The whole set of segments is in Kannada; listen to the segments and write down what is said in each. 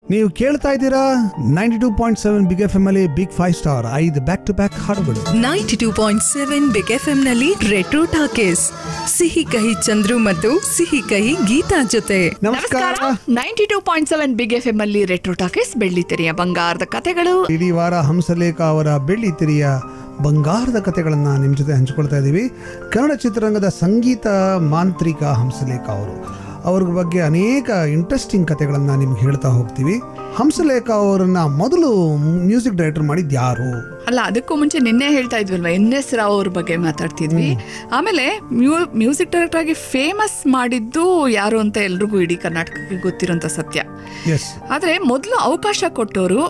ನೀವು ಕೇಳ್ತಾ ಇದ್ದೀರಾ ninety two point seven big F M ಅಲ್ಲಿ ಬಿಗ್ ಫೈವ್ ಸ್ಟಾರ್ ಐದು ಬ್ಯಾಕ್ ಟು ಬ್ಯಾಕ್ ಹಾಡುಗಳು ninety two point seven big F ನಲ್ಲಿ ರೆಟ್ರೋ ಟಾಕೀಸ್ ಸಿಹಿ ಕಹಿ ಚಂದ್ರು ಮತ್ತು ಸಿಹಿ ಕಹಿ ಗೀತಾ ಜೊತೆ ನಮಸ್ಕಾರ ninety two point seven big F M ಅಲ್ಲಿ ರೆಟ್ರೋ ಟಾಕೀಸ್ ಬೆಳ್ಳಿ ತೆರೆಯ ಬಂಗಾರದ ಕತೆಗಳು ಇಡೀ ವಾರ ಹಂಸಲೇಖ ಅವರ ಬೆಳ್ಳಿ ತಿರಿಯ ಬಂಗಾರದ ಕಥೆಗಳನ್ನು ನಿಮ್ಮ ಜೊತೆ ಹಂಚಿಕೊಳ್ತಾ ಇದ್ದೀವಿ ಕನ್ನಡ ಚಿತ್ರರಂಗದ ಸಂಗೀತ ಮಾಂತ್ರಿಕ ಹಂಸಲೇಖ ಅವರು ಅವ್ರ ಬಗ್ಗೆ ಅನೇಕ ಇಂಟ್ರೆಸ್ಟಿಂಗ್ ಕಥೆಗಳನ್ನು ನಿಮ್ಗೆ ಹೇಳ್ತಾ ಹೋಗ್ತೀವಿ ಹಂಸಲೇಖ ಅವರನ್ನ ಮೊದಲು ಮ್ಯೂಸಿಕ್ ಡೈರೆಕ್ಟರ್ ಮಾಡಿದ್ದು ಯಾರು ಅಲ್ಲ ಅದಕ್ಕೂ ಮುಂಚೆ ನಿನ್ನೆ ಹೇಳ್ತಾ ಇದ್ವಲ್ವಾ ಎನ್ ಎಸ್ ರಾವ್ ಅವ್ರ ಬಗ್ಗೆ ಮಾತಾಡ್ತಿದ್ವಿ ಆಮೇಲೆ ಮ್ಯೂಸಿಕ್ ಡೈರೆಕ್ಟರ್ ಆಗಿ ಫೇಮಸ್ ಮಾಡಿದ್ದು ಯಾರು ಅಂತ ಎಲ್ರಿಗೂ ಇಡೀ ಕರ್ನಾಟಕಕ್ಕೆ ಗೊತ್ತಿರೋಂಥ ಸತ್ಯ ಎಸ್ ಆದ್ರೆ ಮೊದಲು ಅವಕಾಶ ಕೊಟ್ಟವರು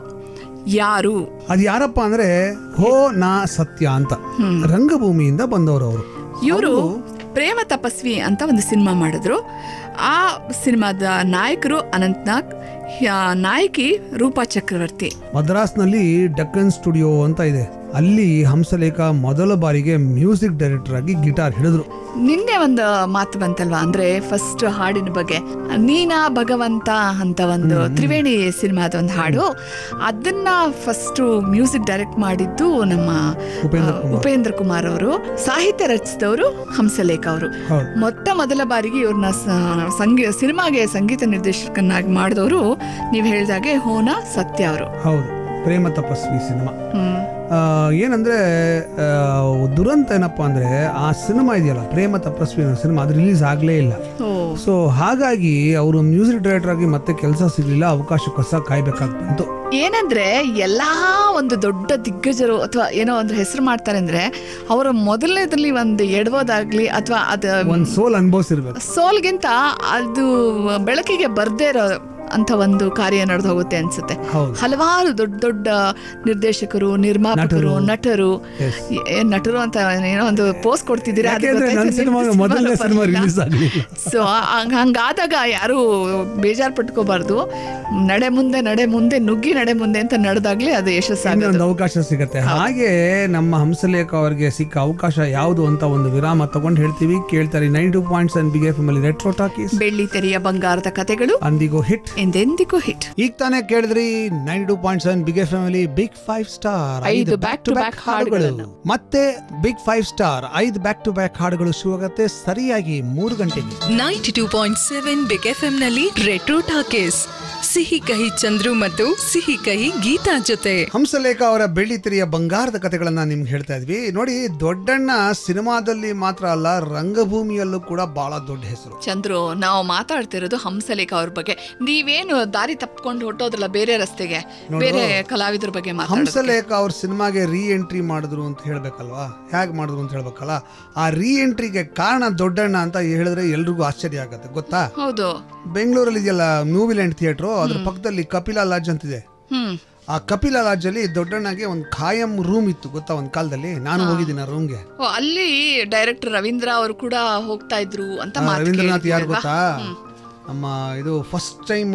ಯಾರು ಅದು ಯಾರಪ್ಪ ಅಂದ್ರೆ ಹೋ ನಾ ಸತ್ಯ ಅಂತ ರಂಗಭೂಮಿಯಿಂದ ಬಂದವರು ಅವರು ಇವರು ಪ್ರೇಮ ತಪಸ್ವಿ ಅಂತ ಒಂದು ಸಿನಿಮಾ ಮಾಡಿದ್ರು ಆ ಸಿನಿಮಾದ ನಾಯಕರು ಅನಂತ್ನಾಗ್ ಯಾ- ನಾಯಕಿ ರೂಪಾ ಚಕ್ರವರ್ತಿ ಮದ್ರಾಸ್ನಲ್ಲಿ ಡಕ್ಕನ್ ಸ್ಟುಡಿಯೋ ಅಂತ ಇದೆ ಅಲ್ಲಿ ಹಂಸಲೇಖ ಮೊದಲ ಬಾರಿಗೆ ಮ್ಯೂಸಿಕ್ ಡೈರೆಕ್ಟರ್ ಆಗಿ ಗಿಟಾರ್ ಹಿಡಿದ್ರು ನಿನ್ನೆ ಒಂದು ಮಾತು ಬಂತಲ್ವಾ ಅಂದ್ರೆ ಫಸ್ಟ್ ಹಾಡಿನ ಬಗ್ಗೆ ನೀನಾ ಭಗವಂತ ಅಂತ ಒಂದು ತ್ರಿವೇಣಿ ಸಿನಿಮಾದ ಒಂದು ಹಾಡು ಅದನ್ನ ಫಸ್ಟ್ ಮ್ಯೂಸಿಕ್ ಡೈರೆಕ್ಟ್ ಮಾಡಿದ್ದು ನಮ್ಮ ಉಪೇಂದ್ರ ಆ, ಉಪೇಂದ್ರ ಕುಮಾರ್ ಅವರು ಸಾಹಿತ್ಯ ರಚಿಸಿದವರು ಹಂಸಲೇಖ ಅವರು ಹೌದು ಮೊಟ್ಟ ಮೊದಲ ಬಾರಿಗೆ ಇವ್ರನ್ನ ಸಂಗೀ ಸಿನಿಮಾಗೆ ಸಂಗೀತ ನಿರ್ದೇಶಕನಾಗಿ ಮಾಡಿದವರು ನೀವು ಹೇಳಿದಾಗೆ ಹೋನ ಸತ್ಯ ಅವರು ಹೌದು ಪ್ರೇಮ ತಪಸ್ವಿ ಸಿನಿಮಾ ಹ್ಮ್ ಆ, ಏನಂದ್ರೆ ಆ, ದುರಂತ ಏನಪ್ಪಾ ಅಂದ್ರೆ ಆ ಸಿನಿಮಾ ಇದೆಯಲ್ಲ ಪ್ರೇಮ ತಪಸ್ವಿ ಅನ್ನೋ ಸಿನಿಮಾ ಅದು ರಿಲೀಸ್ ಆಗಲೇ ಇಲ್ಲ ಓ ಸೊ ಹಾಗಾಗಿ ಅವರು ಮ್ಯೂಸಿಕ್ ಡೈರೆಕ್ಟರ್ ಆಗಿ ಮತ್ತೆ ಕೆಲಸ ಸಿಗಲಿಲ್ಲ ಅವಕಾಶಕ್ಕೋಸ್ಕರ ಕಾಯ್ಬೇಕಾಗಿ ಬಂತು ಏನಂದ್ರೆ ಎಲ್ಲಾ ಒಂದು ದೊಡ್ಡ ದಿಗ್ಗಜರು ಅಥವಾ ಏನೋ ಒಂದು ಹೆಸರು ಮಾಡ್ತಾರೆ ಅಂದ್ರೆ ಅವರ ಮೊದಲನೇದ್ರಲ್ಲಿ ಒಂದು ಎಡವೋದಾಗ್ಲಿ ಅಥವಾ ಅದು ಒಂದ್ ಸೋಲ್ ಅನುಭವಿಸಿರ್ಬೇಕು ಸೋಲ್ಗಿಂತ ಅದು ಬೆಳಕಿಗೆ ಬರ್ದೇ ಇರೋ ಅಂತ ಒಂದು ಕಾರ್ಯ ನಡೆದು ಹೋಗುತ್ತೆ ಅನ್ಸುತ್ತೆ ಹೌದು ಹಲವಾರು ದೊಡ್ಡ ದೊಡ್ಡ ನಿರ್ದೇಶಕರು ನಿರ್ಮಾಪಕರು ನಟರು Yes. ಏ- ನಟರು ಅಂತ ಏನೋ ಒಂದು ಪೋಸ್ಟ್ ಕೊಡ್ತಿದ್ದೀರಾ ಅದು ಯಾಕೆಂದ್ರೆ ನನ್ನ ಗೊತ್ತಾಯ್ತು, ಸಿನಿಮಾ ನಿಮ್ದು ಮೊದಲನೇ ಸಿನಿಮಾ ಸಿನಿಮಾ ಬರ್ಲಿಲ್ಲ. ರಿಲೀಸ್ ಆಗಲಿಲ್ಲ ಸೊ ಹಂಗಾದಾಗ ಯಾರು ಬೇಜಾರು ಪಟ್ಕೋಬಾರ್ದು ನಡೆ ಮುಂದೆ ನಡೆ ಮುಂದೆ ನುಗ್ಗಿ ನಡೆ ಮುಂದೆ ಅಂತ ನಡೆದಾಗ್ಲೇ ಅದು ಯಶಸ್ಸಾಗೋದು ಇನ್ನೊಂದು ಅವಕಾಶ ಸಿಗತ್ತೆ ಹಾಗೆ ನಮ್ಮ ಹಂಸಲೇಖ ಅವರಿಗೆ ಸಿಕ್ಕ ಅವಕಾಶ ಯಾವುದು ಅಂತ ಒಂದು ವಿರಾಮ ತಗೊಂಡು ಹೇಳ್ತೀವಿ ಕೇಳ್ತಾರೆ nine two points and big F ಅಲ್ಲಿ ರೆಟ್ರೋ ಟಾಕೀಸ್ ಬೆಳ್ಳಿ ತೆರೆಯ ಬಂಗಾರದ ಕತೆಗಳು ಅಂದಿಗೋ ಹಿಟ್ ಎಂದೆಂದಿಗೂ ಹಿಟ್ ಈಗ ತಾನೇ ಕೇಳಿದ್ರಿ nine two point seven big F ಅಲ್ಲಿ ಬಿಗ್ ಫೈವ್ ಸ್ಟಾರ್ ಐದು back to back ಹಾಡುಗಳನ್ನು. ಮತ್ತೆ ಬಿಗ್ ಫೈವ್ ಸ್ಟಾರ್ ಐದು ಬ್ಯಾಕ್ ಟು ಬ್ಯಾಕ್ ಹಾಡುಗಳು ಶುರು ಆಗುತ್ತೆ ಸರಿಯಾಗಿ ಮೂರು ಗಂಟೆಗೆ ninety two point seven big F ನಲ್ಲಿ ರೆಟ್ರೋ ಟಾಕೀಸ್ ಸಿಹಿ ಕಹಿ ಚಂದ್ರು ಮತ್ತು ಸಿಹಿ ಕಹಿ ಗೀತಾ ಜೊತೆ ಹಂಸಲೇಖ ಅವರ ಬೆಳ್ಳಿ ತೆರೆಯ ಬಂಗಾರದ ಕಥೆಗಳನ್ನ ನಿಮ್ಗೆ ಹೇಳ್ತಾ ಇದ್ವಿ ನೋಡಿ ದೊಡ್ಡಣ್ಣ ಸಿನಿಮಾದಲ್ಲಿ ಮಾತ್ರ ಅಲ್ಲ ರಂಗಭೂಮಿಯಲ್ಲೂ ಕೂಡ ಬಹಳ ದೊಡ್ಡ ಹೆಸರು ಚಂದ್ರು ನಾವು ಮಾತಾಡ್ತಿರೋದು ಹಂಸಲೇಖ ಅವ್ರ ಬಗ್ಗೆ ನೀವೇನು ದಾರಿ ತಪ್ಕೊಂಡು ಹೊಟ್ಟೋದ್ರಲ್ಲ ಬೇರೆ ರಸ್ತೆಗೆ ಬೇರೆ ಕಲಾವಿದ್ರ ಬಗ್ಗೆ ಮಾತಾಡೋದು ಹಂಸಲೇಖ ಅವ್ರ ಸಿನಿಮಾಗೆ ರೀ ಎಂಟ್ರಿ ಮಾಡಿದ್ರು ಅಂತ ಹೇಳ್ಬೇಕಲ್ವಾ ಹೇಗೆ ಮಾಡಿದ್ರು ಅಂತ ಹೇಳ್ಬೇಕಲ್ಲ ಆ ರೀ ಎಂಟ್ರಿಗೆ ಕಾರಣ ದೊಡ್ಡಣ್ಣ ಅಂತ ಹೇಳಿದ್ರೆ ಎಲ್ರಿಗೂ ಆಶ್ಚರ್ಯ ಆಗುತ್ತೆ ಗೊತ್ತಾ ಹೌದು ಬೆಂಗಳೂರಲ್ಲಿ ಇದೆಯಲ್ಲ ಮೂವಿ ಲ್ಯಾಂಡ್ ಥಿಯೇಟ್ರು ಅದ್ರ ಪಕ್ಕದಲ್ಲಿ ಕಪಿಲಾ ಲಾಡ್ಜ್ ಅಂತಿದೆ ಹ್ಮ್ ಆ ಕಪಿಲಾ ಲಾಡ್ಜ್ ಅಲ್ಲಿ ದೊಡ್ಡಣ್ಣಗೆ ಒಂದು ಖಾಯಂ ರೂಮ್ ಇತ್ತು ಗೊತ್ತಾ ಒಂದು ಕಾಲದಲ್ಲಿ ನಾನು ಹೋಗಿದ್ದೀನಿ ಆ ರೂಮ್ಗೆ ಓ, ಅಲ್ಲಿ ಡೈರೆಕ್ಟರ್ ರವೀಂದ್ರ ಅವರು ಕೂಡ ಹೋಗ್ತಾ ಇದ್ರು ಅಂತ ಮಾತು ರವೀಂದ್ರನಾಥ್ ಯಾರು ಕೇಳಿದ್ವಿ ಗೊತ್ತಾ ಅಲ್ವಾ? ನಮ್ಮ ಇದು ಫಸ್ಟ್ ಟೈಮ್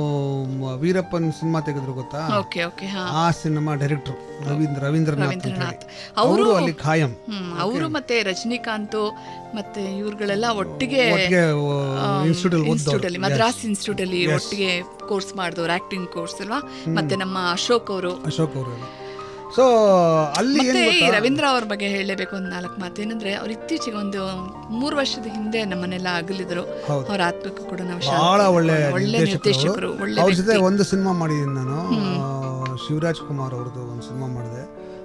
ವೀರಪ್ಪನ್ ಸಿನಿಮಾ ತೆಗೆದ್ರು ಗೊತ್ತಾ ಓಕೆ ಓಕೆ ಹಾ ಆ ಸಿನಿಮಾ ಡೈರೆಕ್ಟರ್ ರವೀಂದ್ರ ರವೀಂದ್ರನಾಥ್ ಅಂತ ರವೀಂದ್ರನಾಥ್ ಹೇಳಿ. ಅವರು ಅವರು ಅಲ್ಲಿ ಖಾಯಂ ಹ್ಮ್ ಅವರು ಮತ್ತೆ ರಜನಿಕಾಂತ್ ಮತ್ತೆ ಇವ್ರುಗಳೆಲ್ಲ ಒಟ್ಟಿಗೆ ಒಟ್ಟಿಗೆ ಇನ್ಸ್ಟಿಟ್ಯೂಟ್ ಇನ್ಸ್ಟಿಟ್ಯೂಟ್ ಅಲ್ಲಿ ಮದ್ರಾಸ್ ಇನ್ಸ್ಟಿಟ್ಯೂಟ್ ಅಲ್ಲಿ ಒಟ್ಟಿಗೆ ಕೋರ್ಸ್ ಮಾಡಿದವ್ರು ಆಕ್ಟಿಂಗ್ ಕೋರ್ಸ್ ಅಲ್ವಾ ಮತ್ತೆ ನಮ್ಮ ಅಶೋಕ್ ಅವರು ಅಶೋಕ್ ಅವರು ಸೊ ಅಲ್ಲಿ ಏನ್ ಮತ್ತೆ ಈ ಗೊತ್ತಾ? ರವೀಂದ್ರ ಅವ್ರ ಬಗ್ಗೆ ಹೇಳಲೇಬೇಕು ಒಂದು ನಾಲ್ಕು ಮಾತು ಏನಂದ್ರೆ ಅವ್ರು ಇತ್ತೀಚೆಗೆ ಒಂದು ಮೂರು ವರ್ಷದ ಹಿಂದೆ ನಮ್ಮನ್ನೆಲ್ಲ ಅಗಲಿದ್ರು ಹೌದು. ಅವ್ರ ಆತ್ಮಕ್ಕೂ ಕೂಡ ನಾವು ಬಹಳ ಶಾಂತಿ ಒಳ್ಳೆ ಕೋರೋಣ. ಒಳ್ಳೆ ನಿರ್ದೇಶಕರು ಒಳ್ಳೆ ಅವ್ರ ಜೊತೆ ವ್ಯಕ್ತಿ. ಒಂದು ಸಿನಿಮಾ ಮಾಡಿದ್ದೀನಿ ನಾನು ಆ, ಶಿವರಾಜ್ ಕುಮಾರ್ ಅವ್ರದ್ದು ಒಂದು ಸಿನಿಮಾ ಮಾಡಿದೆ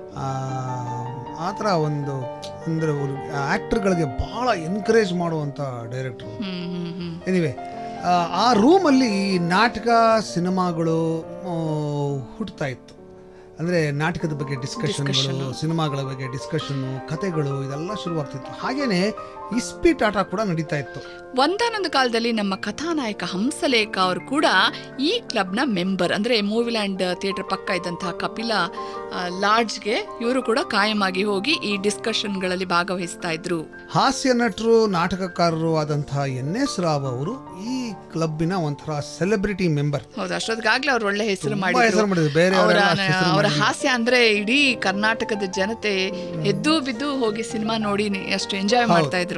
ಆ ಥರ ಒಂದು ಅಂದರೆ ಆ್ಯಕ್ಟರ್ಗಳಿಗೆ ಭಾಳ ಎನ್ಕರೇಜ್ ಮಾಡುವಂಥ ಡೈರೆಕ್ಟ್ರು ಹ್ಮ್ ಹ್ಮ್ ಹ್ಮ್ ಎನಿವೆ ಆ ರೂಮಲ್ಲಿ ನಾಟಕ ಸಿನಿಮಾಗಳು ಆ, ಹುಟ್ತಾ ಇತ್ತು ಅಂದರೆ ನಾಟಕದ ಬಗ್ಗೆ ಡಿಸ್ಕಷನ್ಗಳು ಸಿನಿಮಾಗಳ ಬಗ್ಗೆ ಡಿಸ್ಕಷನ್ನು ಕತೆಗಳು ಇದೆಲ್ಲ ಶುರುವಾಗ್ತಿತ್ತು ಹಾಗೇನೆ ಇಸ್ಪೀಟ್ ಆಟ ಕೂಡ ನಡೀತಾ ಇತ್ತು ಒಂದಾನೊಂದು ಕಾಲದಲ್ಲಿ ನಮ್ಮ ಕಥಾನಾಯಕ ಹಂಸಲೇಖ ಅವರು ಕೂಡ ಈ ಕ್ಲಬ್ನ ಮೆಂಬರ್ ಅಂದ್ರೆ ಮೂವಿಲ್ಯಾಂಡ್ ಥಿಯೇಟರ್ ಪಕ್ಕ ಇದ್ದಂತಹ ಕಪಿಲ ಆ, ಲಾಡ್ಜ್ಗೆ ಇವರು ಕೂಡ ಕಾಯಮಾಗಿ ಹೋಗಿ ಈ ಡಿಸ್ಕಷನ್ಗಳಲ್ಲಿ ಭಾಗವಹಿಸ್ತಾ ಇದ್ರು ಹಾಸ್ಯ ನಟರು ನಾಟಕಕಾರರು ಆದಂತಹ ಎನ್ ಎಸ್ ರಾವ್ ಅವರು ಈ ಕ್ಲಬ್ಬಿನ ಒಂಥರ ಸೆಲೆಬ್ರಿಟಿ ಮೆಂಬರ್ ಹೌದು ಅಷ್ಟೊತ್ತಿಗಾಗ್ಲೇ ಅವ್ರು ಒಳ್ಳೆ ಹೆಸರು ತುಂಬಾ ಮಾಡಿದ್ರು ಹೆಸರು ಮಾಡಿದ್ರು. ಬೇರೆ ಅವರ ಅವರೆಲ್ಲ ಅಷ್ಟು ಹೆಸರು ಅವರ ಮಾಡಿಲ್ಲ. ಹಾಸ್ಯ ಅಂದ್ರೆ ಇಡೀ ಕರ್ನಾಟಕದ ಜನತೆ ಎದ್ದು ಬಿದ್ದು ಹೋಗಿ ಸಿನಿಮಾ ನೋಡಿ ನಿ- ಅಷ್ಟು ಎಂಜಾಯ್ ಮಾಡ್ತಾ ಇದ್ರು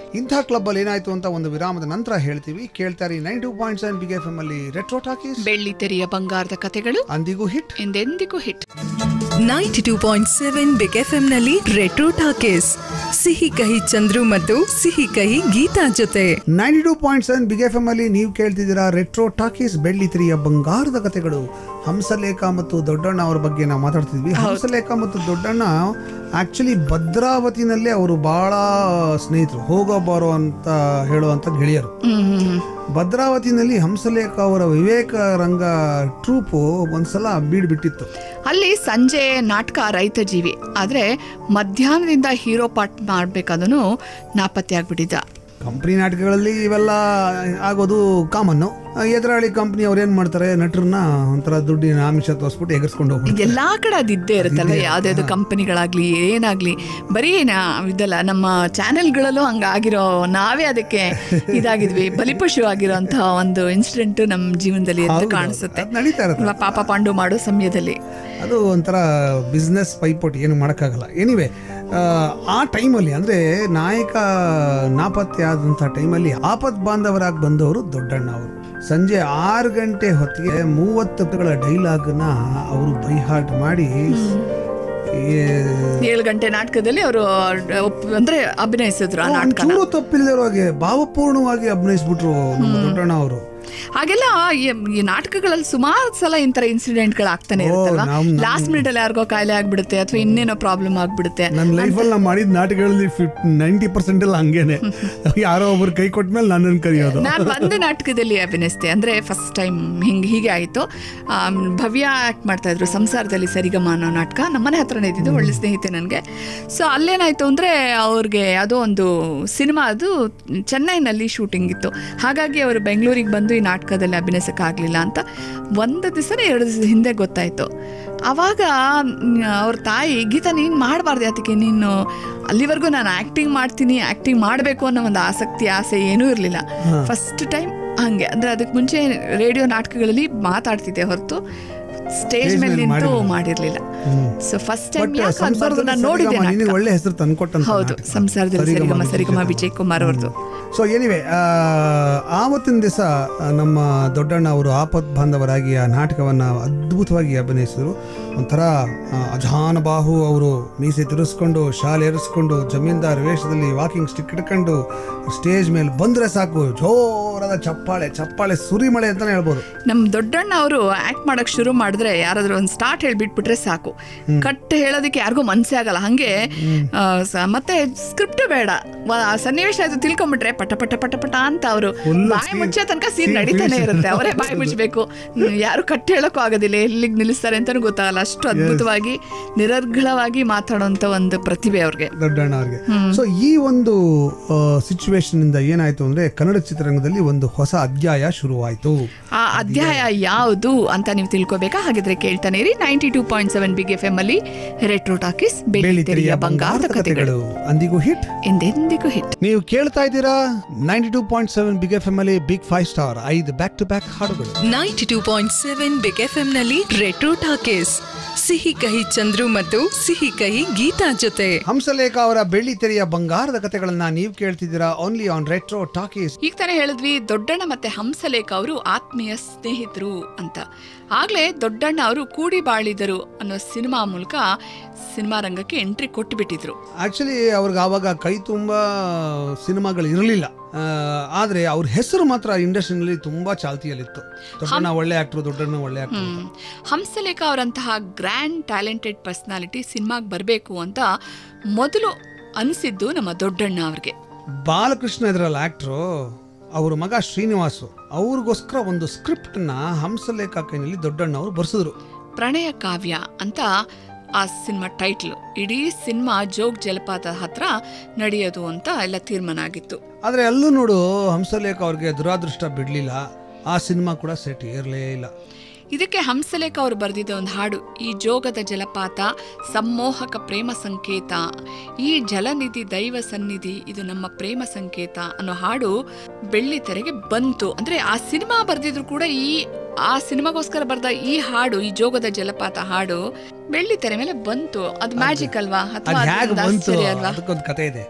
ಇಂಥ ಕ್ಲಬ್ಬಲ್ಲಿ ಏನಾಯ್ತು ಅಂತ ಒಂದು ವಿರಾಮದ ನಂತರ ಹೇಳ್ತೀವಿ ಕೇಳ್ತಾರೆ nine two point seven big F M ಅಲ್ಲಿ ರೆಟ್ರೋ ಟಾಕೀಸ್ ಬೆಳ್ಳಿ ತೆರೆಯ ಬಂಗಾರದ ಕತೆಗಳು ಅಂದಿಗೂ ಹಿಟ್ ಎಂದೆಂದಿಗೂ hit ninety two point seven big F ನಲ್ಲಿ ರೆಟ್ರೋ ಟಾಕೀಸ್ ಸಿಹಿ ಕಹಿ ಚಂದ್ರು ಮತ್ತು ಸಿಹಿ ಕಹಿ ಗೀತಾ ಜೊತೆ ninety two point seven big F M ಅಲ್ಲಿ ನೀವು ಕೇಳ್ತಿದ್ದೀರಾ ರೆಟ್ರೋ ಟಾಕೀಸ್ ಬೆಳ್ಳಿ ತಿರಿಯ ಬಂಗಾರದ ಕಥೆಗಳು ಹಂಸಲೇಖ ಮತ್ತು ದೊಡ್ಡಣ್ಣ ಅವರ ಬಗ್ಗೆ ನಾವು ಮಾತಾಡ್ತಿದ್ವಿ ಹಂಸಲೇಖ ಮತ್ತು ದೊಡ್ಡಣ್ಣ ಆಕ್ಚುಲಿ ಭದ್ರಾವತಿನಲ್ಲೇ ಅವರು ಬಹಳ ಸ್ನೇಹಿತರು ಹೋಗೋ ಬರೋ ಅಂತ ಹೇಳುವಂತ ಗೆಳೆಯರು ಭದ್ರಾವತಿನಲ್ಲಿ ಹಂಸಲೇಖ ಅವರ ವಿವೇಕ ರಂಗ ಟ್ರೂಪು ಒಂದ್ಸಲ ಬೀಡ್ಬಿಟ್ಟಿತ್ತು ಅಲ್ಲಿ ಸಂಜೆ ನಾಟಕ ರೈತ ಜೀವಿ ಆದ್ರೆ ಮಧ್ಯಾಹ್ನದಿಂದ ಹೀರೋ ಪಾಟ್ ಮಾಡ್ಬೇಕಾದನು ನಾಪತ್ತೆ ಆಗ್ಬಿಟ್ಟಿದ್ದ ಕಂಪ್ನಿ ನಾಟಕಗಳಲ್ಲಿ ಇವೆಲ್ಲ ಆಗೋದು ಕಾಮನ್ನು ಎದುರಾಳಿ ಕಂಪ್ನಿ ಅವ್ರು ಏನ್ ಮಾಡ್ತಾರೆ ನಟರನ್ನ ಒಂಥರ ದುಡ್ಡಿನ ಆಮಿಷ ತೋರಿಸ್ಬಿಟ್ಟು ಎಗರ್ಸ್ಕೊಂಡು ಹೋಗ್ಬಿಡ್ತಾರೆ ಎಲ್ಲಾ ಕಡೆ ಅದಿದ್ದೇ ಇರುತ್ತಲ್ಲ ಯಾವ್ದಾವ್ದು ಕಂಪನಿಗಳಾಗ್ಲಿ ಏನಾಗ್ಲಿ ಬರೀ ನಾ ಇದಲ್ಲ ನಮ್ಮ ಚಾನೆಲ್ಗಳಲ್ಲೂ ಹಂಗಾಗಿರೋ ನಾವೇ ಅದಕ್ಕೆ ಇದಾಗಿದ್ವಿ ಬಲಿಪಶು ಆಗಿರೋಂತಹ ಒಂದು ಇನ್ಸಿಡೆಂಟ್ ನಮ್ಮ ಜೀವನದಲ್ಲಿ ಎದ್ದು ಹೌದು. ಕಾಣಿಸುತ್ತೆ ಅದ್ ನಡೀತಾ ಇರುತ್ತೆ ಅಲ್ವಾ ಪಾಪ ಪಾಂಡು ಮಾಡೋ ಸಮಯದಲ್ಲಿ ಅದು ಒಂಥರ ಬಿಸ್ನೆಸ್ ಪೈಪೋಟಿ ಏನು ಮಾಡೋಕ್ಕಾಗಲ್ಲ ಎನಿವೆ ಆ ಟೈಮಲ್ಲಿ ಅಂದರೆ ನಾಯಕ ನಾಪತ್ತೆ ಆದಂಥ ಟೈಮಲ್ಲಿ ಆಪತ್ ಬಾಂಧವರಾಗಿ ಬಂದವರು ದೊಡ್ಡಣ್ಣ ಅವರು ಸಂಜೆ ಆರು ಗಂಟೆ ಹೊತ್ತಿಗೆ ಮೂವತ್ತುಗಳ ಡೈಲಾಗ್ನ ಅವರು ಬೈಹಾಟ್ ಮಾಡಿ ಈ- ಏಳು ಗಂಟೆ ನಾಟಕದಲ್ಲಿ ಅವರು ಅಂದ್ರೆ ಅಭಿನಯಿಸಿದ್ರು ಆ ನಾಟಕನ ಒಂಚೂರು ತಪ್ಪಿಲ್ಲದಿರೋ ಹಾಗೆ ಭಾವಪೂರ್ಣವಾಗಿ ಅಭಿನಯಿಸ್ಬಿಟ್ರು ನಮ್ಮ ದೊಡ್ಡಣ್ಣ ಅವರು ಹಾಗೆಲ್ಲ ಈ- ಈ ನಾಟಕಗಳಲ್ಲಿ ಸುಮಾರು ಸಲ ಇಂತರ ಇನ್ಸಿಡೆಂಟ್ಗಳು ಆಗ್ತಾನೆ ಓ, ಇರುತ್ತಲ್ವಾ ನಮ್- ಲಾಸ್ಟ್ ಮಿನಿಟ್ ಅಲ್ಲಿ ಯಾರಿಗೋ ಕಾಯಿಲೆ ಆಗ್ಬಿಡುತ್ತೆ ಅಥವಾ ಇನ್ನೇನೋ ಪ್ರಾಬ್ಲಮ್ ಆಗ್ಬಿಡುತ್ತೆ ನನ್ನ ಲೈಫಲ್ಲಿ ನಾ ಮಾಡಿದ ನಾಟಕಗಳಲ್ಲಿ ಫಿಫ್ ನೈಂಟಿ ಪರ್ಸೆಂಟ್ ಎಲ್ಲ ಹಂಗೇನೆ ಯಾರೋ ಒಬ್ರು ಕೈ ಕೊಟ್ಟ ಮೇಲೆ ನನ್ನನ್ನು ಕರೆಯೋದು ನಾನು ಒಂದು ನಾಟಕದಲ್ಲಿ ಅಭಿನಯಿಸಿದೆ ಅಂದ್ರೆ ಫಸ್ಟ್ ಟೈಮ್ ಹಿಂಗೆ ಹೀಗೆ ಆಯಿತು ಭವ್ಯ ಆ್ಯಕ್ಟ್ ಮಾಡ್ತಾ ಇದ್ರು ಸಂಸಾರದಲ್ಲಿ ಸರಿಗಮ ಅನ್ನೋ ನಾಟಕ ನಮ್ಮನೆ ಹತ್ರನೇ ಇದ್ದಿದ್ದು ಒಳ್ಳೆ ಸ್ನೇಹಿತೆ ನನಗೆ ಸೊ ಅಲ್ಲೇನಾಯ್ತು ಅಂದರೆ ಅವ್ರಿಗೆ ಯಾವುದೋ ಒಂದು ಸಿನಿಮಾ ಅದು ಚೆನ್ನೈನಲ್ಲಿ ಶೂಟಿಂಗ್ ಇತ್ತು ಹಾಗಾಗಿ ಅವರು ಬೆಂಗಳೂರಿಗೆ ಬಂದು ಈ ನಾಟಕದಲ್ಲಿ ಅಭಿನಯಿಸೋಕ್ಕಾಗಲಿಲ್ಲ ಅಂತ ಒಂದು ದಿವಸನೇ ಎರಡು ದಿವಸದ ಹಿಂದೆ ಗೊತ್ತಾಯಿತು ಆವಾಗ ಅವ್ರ ತಾಯಿ ಗೀತಾ ನೀನು ಮಾಡಬಾರ್ದು ಅದಕ್ಕೆ ನೀನು ಅಲ್ಲಿವರೆಗೂ ನಾನು ಆ್ಯಕ್ಟಿಂಗ್ ಮಾಡ್ತೀನಿ ಆ್ಯಕ್ಟಿಂಗ್ ಮಾಡಬೇಕು ಅನ್ನೋ ಒಂದು ಆಸಕ್ತಿ ಆಸೆ ಏನೂ ಇರಲಿಲ್ಲ ಫಸ್ಟ್ ಟೈಮ್ ಹಂಗೆ ಅಂದರೆ ಅದಕ್ಕೆ ಮುಂಚೆ ರೇಡಿಯೋ ನಾಟಕಗಳಲ್ಲಿ ಮಾತಾಡ್ತಿದ್ದೆ ಹೊರತು ಸ್ಟೇಜ್ ಮೇಲೆ ಮೇಲೆ ನಿಂತು ಮಾಡಿರ್ಲಿಲ್ಲ. ಮಾಡಿರಲಿಲ್ಲ ಸೊ ಫಸ್ಟ್ ಟೈಮ್ ಬಟ್ ಯಾಕೆ ಆಗ್ಬಾರ್ದು ನಾನು ನೋಡಿದ್ದೆ ನಿನಗೆ ನಾಟಕ. ಒಳ್ಳೆ ಹೆಸರು ತಂದ್ಕೊಟ್ಟಂತ ಹೌದು ಸಂಸಾರದಲ್ಲಿ ಸರಿಗಮ ಸರಿಗಮ ವಿಜಯ್ ಕುಮಾರ್ ಅವ್ರದ್ದು ಸೊ ಎನಿವೆ ಆವತ್ತಿನ ದಿವಸ ನಮ್ಮ ದೊಡ್ಡಣ್ಣ ಅವರು ಆಪತ್ ಬಾಂಧವರಾಗಿ ಆ ನಾಟಕವನ್ನು ಅದ್ಭುತವಾಗಿ ಅಭಿನಯಿಸಿದರು ಒಂಥರ ಆ, ಅಜಾನಬಾಹು ಅವರು ಮೀಸೆ ತಿರುಸ್ಕೊಂಡು ಶಾಲೆ ಏರಿಸ್ಕೊಂಡು ಜಮೀನ್ದಾರ್ ವೇಷದಲ್ಲಿ ವಾಕಿಂಗ್ ಸ್ಟಿಕ್ ಹಿಡ್ಕೊಂಡು ಸ್ಟೇಜ್ ಮೇಲೆ ಬಂದರೆ ಸಾಕು ಜೋರಾದ ಚಪ್ಪಾಳೆ ಚಪ್ಪಾಳೆ ಸುರಿಮಳೆ ಅಂತಲೇ ಹೇಳ್ಬೋದು ನಮ್ಮ ದೊಡ್ಡಣ್ಣ ಅವರು ಆಕ್ಟ್ ಮಾಡಕ್ ಶುರು ಮಾಡಿದ್ರೆ ಯಾರಾದ್ರೂ ಒಂದು ಸ್ಟಾರ್ಟ್ ಹೇಳ್ಬಿಟ್ಬಿಟ್ರೆ ಸಾಕು ಕಟ್ ಹೇಳೋದಕ್ಕೆ ಯಾರಿಗೂ ಮನ್ಸೇ ಆಗಲ್ಲ ಹಂಗೆ ಆ, ಸ- ಮತ್ತೆ ಸ್ಕ್ರಿಪ್ಟ್ ಬೇಡ ವ- ಆ ಸನ್ನಿವೇಶ ಅದು ತಿಳ್ಕೊಂಬಿಟ್ರೆ ಪಟ ಪಟ ಪಟ ಪಟ ಅಂತ ಅವರು Full ಬಾಯಿ scene- ಮುಚ್ಚೋ ತನಕ ಸೀನ್ scene ನಡೀತಾನೆ finish. ಇರುತ್ತೆ ಅವರೇ ಬಾಯಿ ಮುಚ್ಚಬೇಕು ಯಾರು ಕಟ್ ಹೇಳಕ್ಕೂ ಆಗೋದಿಲ್ಲ ಎಲ್ಲಿಗೆ ನಿಲ್ಲಿಸ್ತಾರೆ ಅಂತಾನೂ ಗೊತ್ತಾಗಲ್ಲ ಅಷ್ಟು ಅದ್ಭುತವಾಗಿ ನಿರರ್ಗಳವಾಗಿ ಮಾತಾಡೋಂಥ ಒಂದು ಪ್ರತಿಭೆ ಅವ್ರಿಗೆ ದೊಡ್ಡಣ್ಣ ಅವ್ರಿಗೆ ಸೊ ಈ ಒಂದು ಸಿಚುವೇಶನ್ ಇಂದ ಏನಾಯ್ತು ಅಂದ್ರೆ ಕನ್ನಡ ಚಿತ್ರರಂಗದಲ್ಲಿ ಒಂದು ಹೊಸ ಅಧ್ಯಾಯ ಶುರುವಾಯಿತು ಆ ಅಧ್ಯಾಯ ಯಾವುದು ಅಂತ ನೀವು ತಿಳ್ಕೊಬೇಕಾ ಹಾಗಿದ್ರೆ ಕೇಳ್ತಾನೆ ಇರಿ ninety two point seven big F M ಅಲ್ಲಿ ರೆಟ್ರೋ ಟಾಕೀಸ್ ಬೆಳ್ಳಿತೆರೆಯ ಬಂಗಾರದ ಕಥೆಗಳು ಅಂದಿಗೂ ಹಿಟ್ ಎಂದೆಂದಿಗೂ ಹಿಟ್ ನೀವು ಕೇಳ್ತಾ ಇದ್ದೀರಾ ninety two point seven big F M ಅಲ್ಲಿ ಬಿಗ್ ಫೈವ್ ಸ್ಟಾರ್ ಐದು ಬ್ಯಾಕ್ ಟು ಬ್ಯಾಕ್ ಹಾಡುಗಳು ninety two point seven big F ನಲ್ಲಿ ರೆಟ್ರೋ ಟಾಕೀಸ್ ಸಿಹಿ ಕಹಿ ಚಂದ್ರು ಮತ್ತು ಸಿಹಿ ಕಹಿ ಗೀತಾ ಜೊತೆ ಹಂಸಲೇಖ ಅವರ ಬೆಳ್ಳಿ ತೆರೆಯ ಬಂಗಾರದ ಕಥೆಗಳನ್ನ ನೀವು ಕೇಳ್ತಿದ್ದೀರಾ ಓನ್ಲಿ ಆನ್ ರೆಟ್ರೋ ಟಾಕೀಸ್ ಈಗ ತಾನೇ ಹೇಳಿದ್ವಿ ದೊಡ್ಡಣ್ಣ ಮತ್ತೆ ಹಂಸಲೇಖ ಅವರು ಆತ್ಮೀಯ ಸ್ನೇಹಿತರು ಅಂತ ಆಗ್ಲೇ ದೊಡ್ಡಣ್ಣ ಅವರು ಕೂಡಿ ಬಾಳಿದರು ಅನ್ನೋ ಸಿನಿಮಾ ಮೂಲಕ ಸಿನಿಮಾ ರಂಗಕ್ಕೆ ಎಂಟ್ರಿ ಕೊಟ್ಟು ಬಿಟ್ಟಿದ್ರು ಆಕ್ಚುಲಿ ಅವ್ರಿಗೆ ಆವಾಗ ಕೈ ತುಂಬ ಸಿನಿಮಾಗಳು ಇರಲಿಲ್ಲ ಆದರೆ ಅವ್ರ ಹೆಸರು ಮಾತ್ರ ಇಂಡಸ್ಟ್ರಿನಲ್ಲಿ ತುಂಬಾ ಚಾಲ್ತಿಯಲ್ಲಿತ್ತು ದೊಡ್ಡಣ್ಣ ಒಳ್ಳೆ ಆಕ್ಟ್ರು ದೊಡ್ಡಣ್ಣ ಒಳ್ಳೆ ಆಕ್ಟ್ರು ಹ್ಮ್. ಹಂಸಲೇಖ ಅವರಂತಹ ಗ್ರ್ಯಾಂಡ್ ಟ್ಯಾಲೆಂಟೆಡ್ ಪರ್ಸನಾಲಿಟಿ ಸಿನಿಮಾಗೆ ಬರಬೇಕು ಅಂತ ಮೊದಲು ಅನಿಸಿದ್ದು ನಮ್ಮ ದೊಡ್ಡಣ್ಣ ಅವ್ರಿಗೆ ಬಾಲಕೃಷ್ಣ ಇದ್ರಲ್ಲ ಆಕ್ಟ್ರು ಅವ್ರ ಮಗ ಶ್ರೀನಿವಾಸು ಅವ್ರಿಗೋಸ್ಕರ ಒಂದು ಸ್ಕ್ರಿಪ್ಟ್ನ ಹಂಸಲೇಖ ಕೈನಲ್ಲಿ ದೊಡ್ಡಣ್ಣ ಅವರು ಬರ್ಸಿದ್ರು ಪ್ರಣಯ ಕಾವ್ಯ ಅಂತ ಆ ಸಿನಿಮಾ ಟೈಟ್ಲು ಇಡೀ ಸಿನಿಮಾ ಜೋಗ್ ಜಲಪಾತ ಹತ್ರ ನಡೆಯೋದು ಅಂತ ಎಲ್ಲ ತೀರ್ಮಾನ ಆಗಿತ್ತು ಆದರೆ ಅಲ್ಲೂ ನೋಡು ಹಂಸಲೇಖ ಅವ್ರಿಗೆ ದುರಾದೃಷ್ಟ ಬಿಡಲಿಲ್ಲ ಆ ಸಿನಿಮಾ ಕೂಡ ಸೆಟ್ ಏರ್ಲೇ ಇಲ್ಲ ಇದಕ್ಕೆ ಹಂಸಲೇಖ ಅವರು ಬರೆದಿದ್ದ ಒಂದು ಹಾಡು ಈ ಜೋಗದ ಜಲಪಾತ ಸಮ್ಮೋಹಕ ಪ್ರೇಮ ಸಂಕೇತ ಈ ಜಲನಿಧಿ ದೈವ ಸನ್ನಿಧಿ ಇದು ನಮ್ಮ ಪ್ರೇಮ ಸಂಕೇತ ಅನ್ನೋ ಹಾಡು ಬೆಳ್ಳಿ ತೆರೆಗೆ ಬಂತು ಅಂದ್ರೆ ಆ ಸಿನಿಮಾ ಬರೆದಿದ್ರು ಕೂಡ ಈ ಆ ಸಿನಿಮಾಗೋಸ್ಕರ ಬರೆದ ಈ ಹಾಡು ಈ ಜೋಗದ ಜಲಪಾತ ಹಾಡು ಬೆಳ್ಳಿ ತೆರೆ ಮೇಲೆ ಬಂತು ಅದು ಮ್ಯಾಜಿಕ್ ಅಲ್ವಾ ಅಥವಾ ಅದು ಹೇಗೆ ಅದೊಂದು ಬಂತು ಆಶ್ಚರ್ಯ ಅಲ್ವಾ ಅದಕ್ಕೊಂದು ಕತೆ ಇದೆ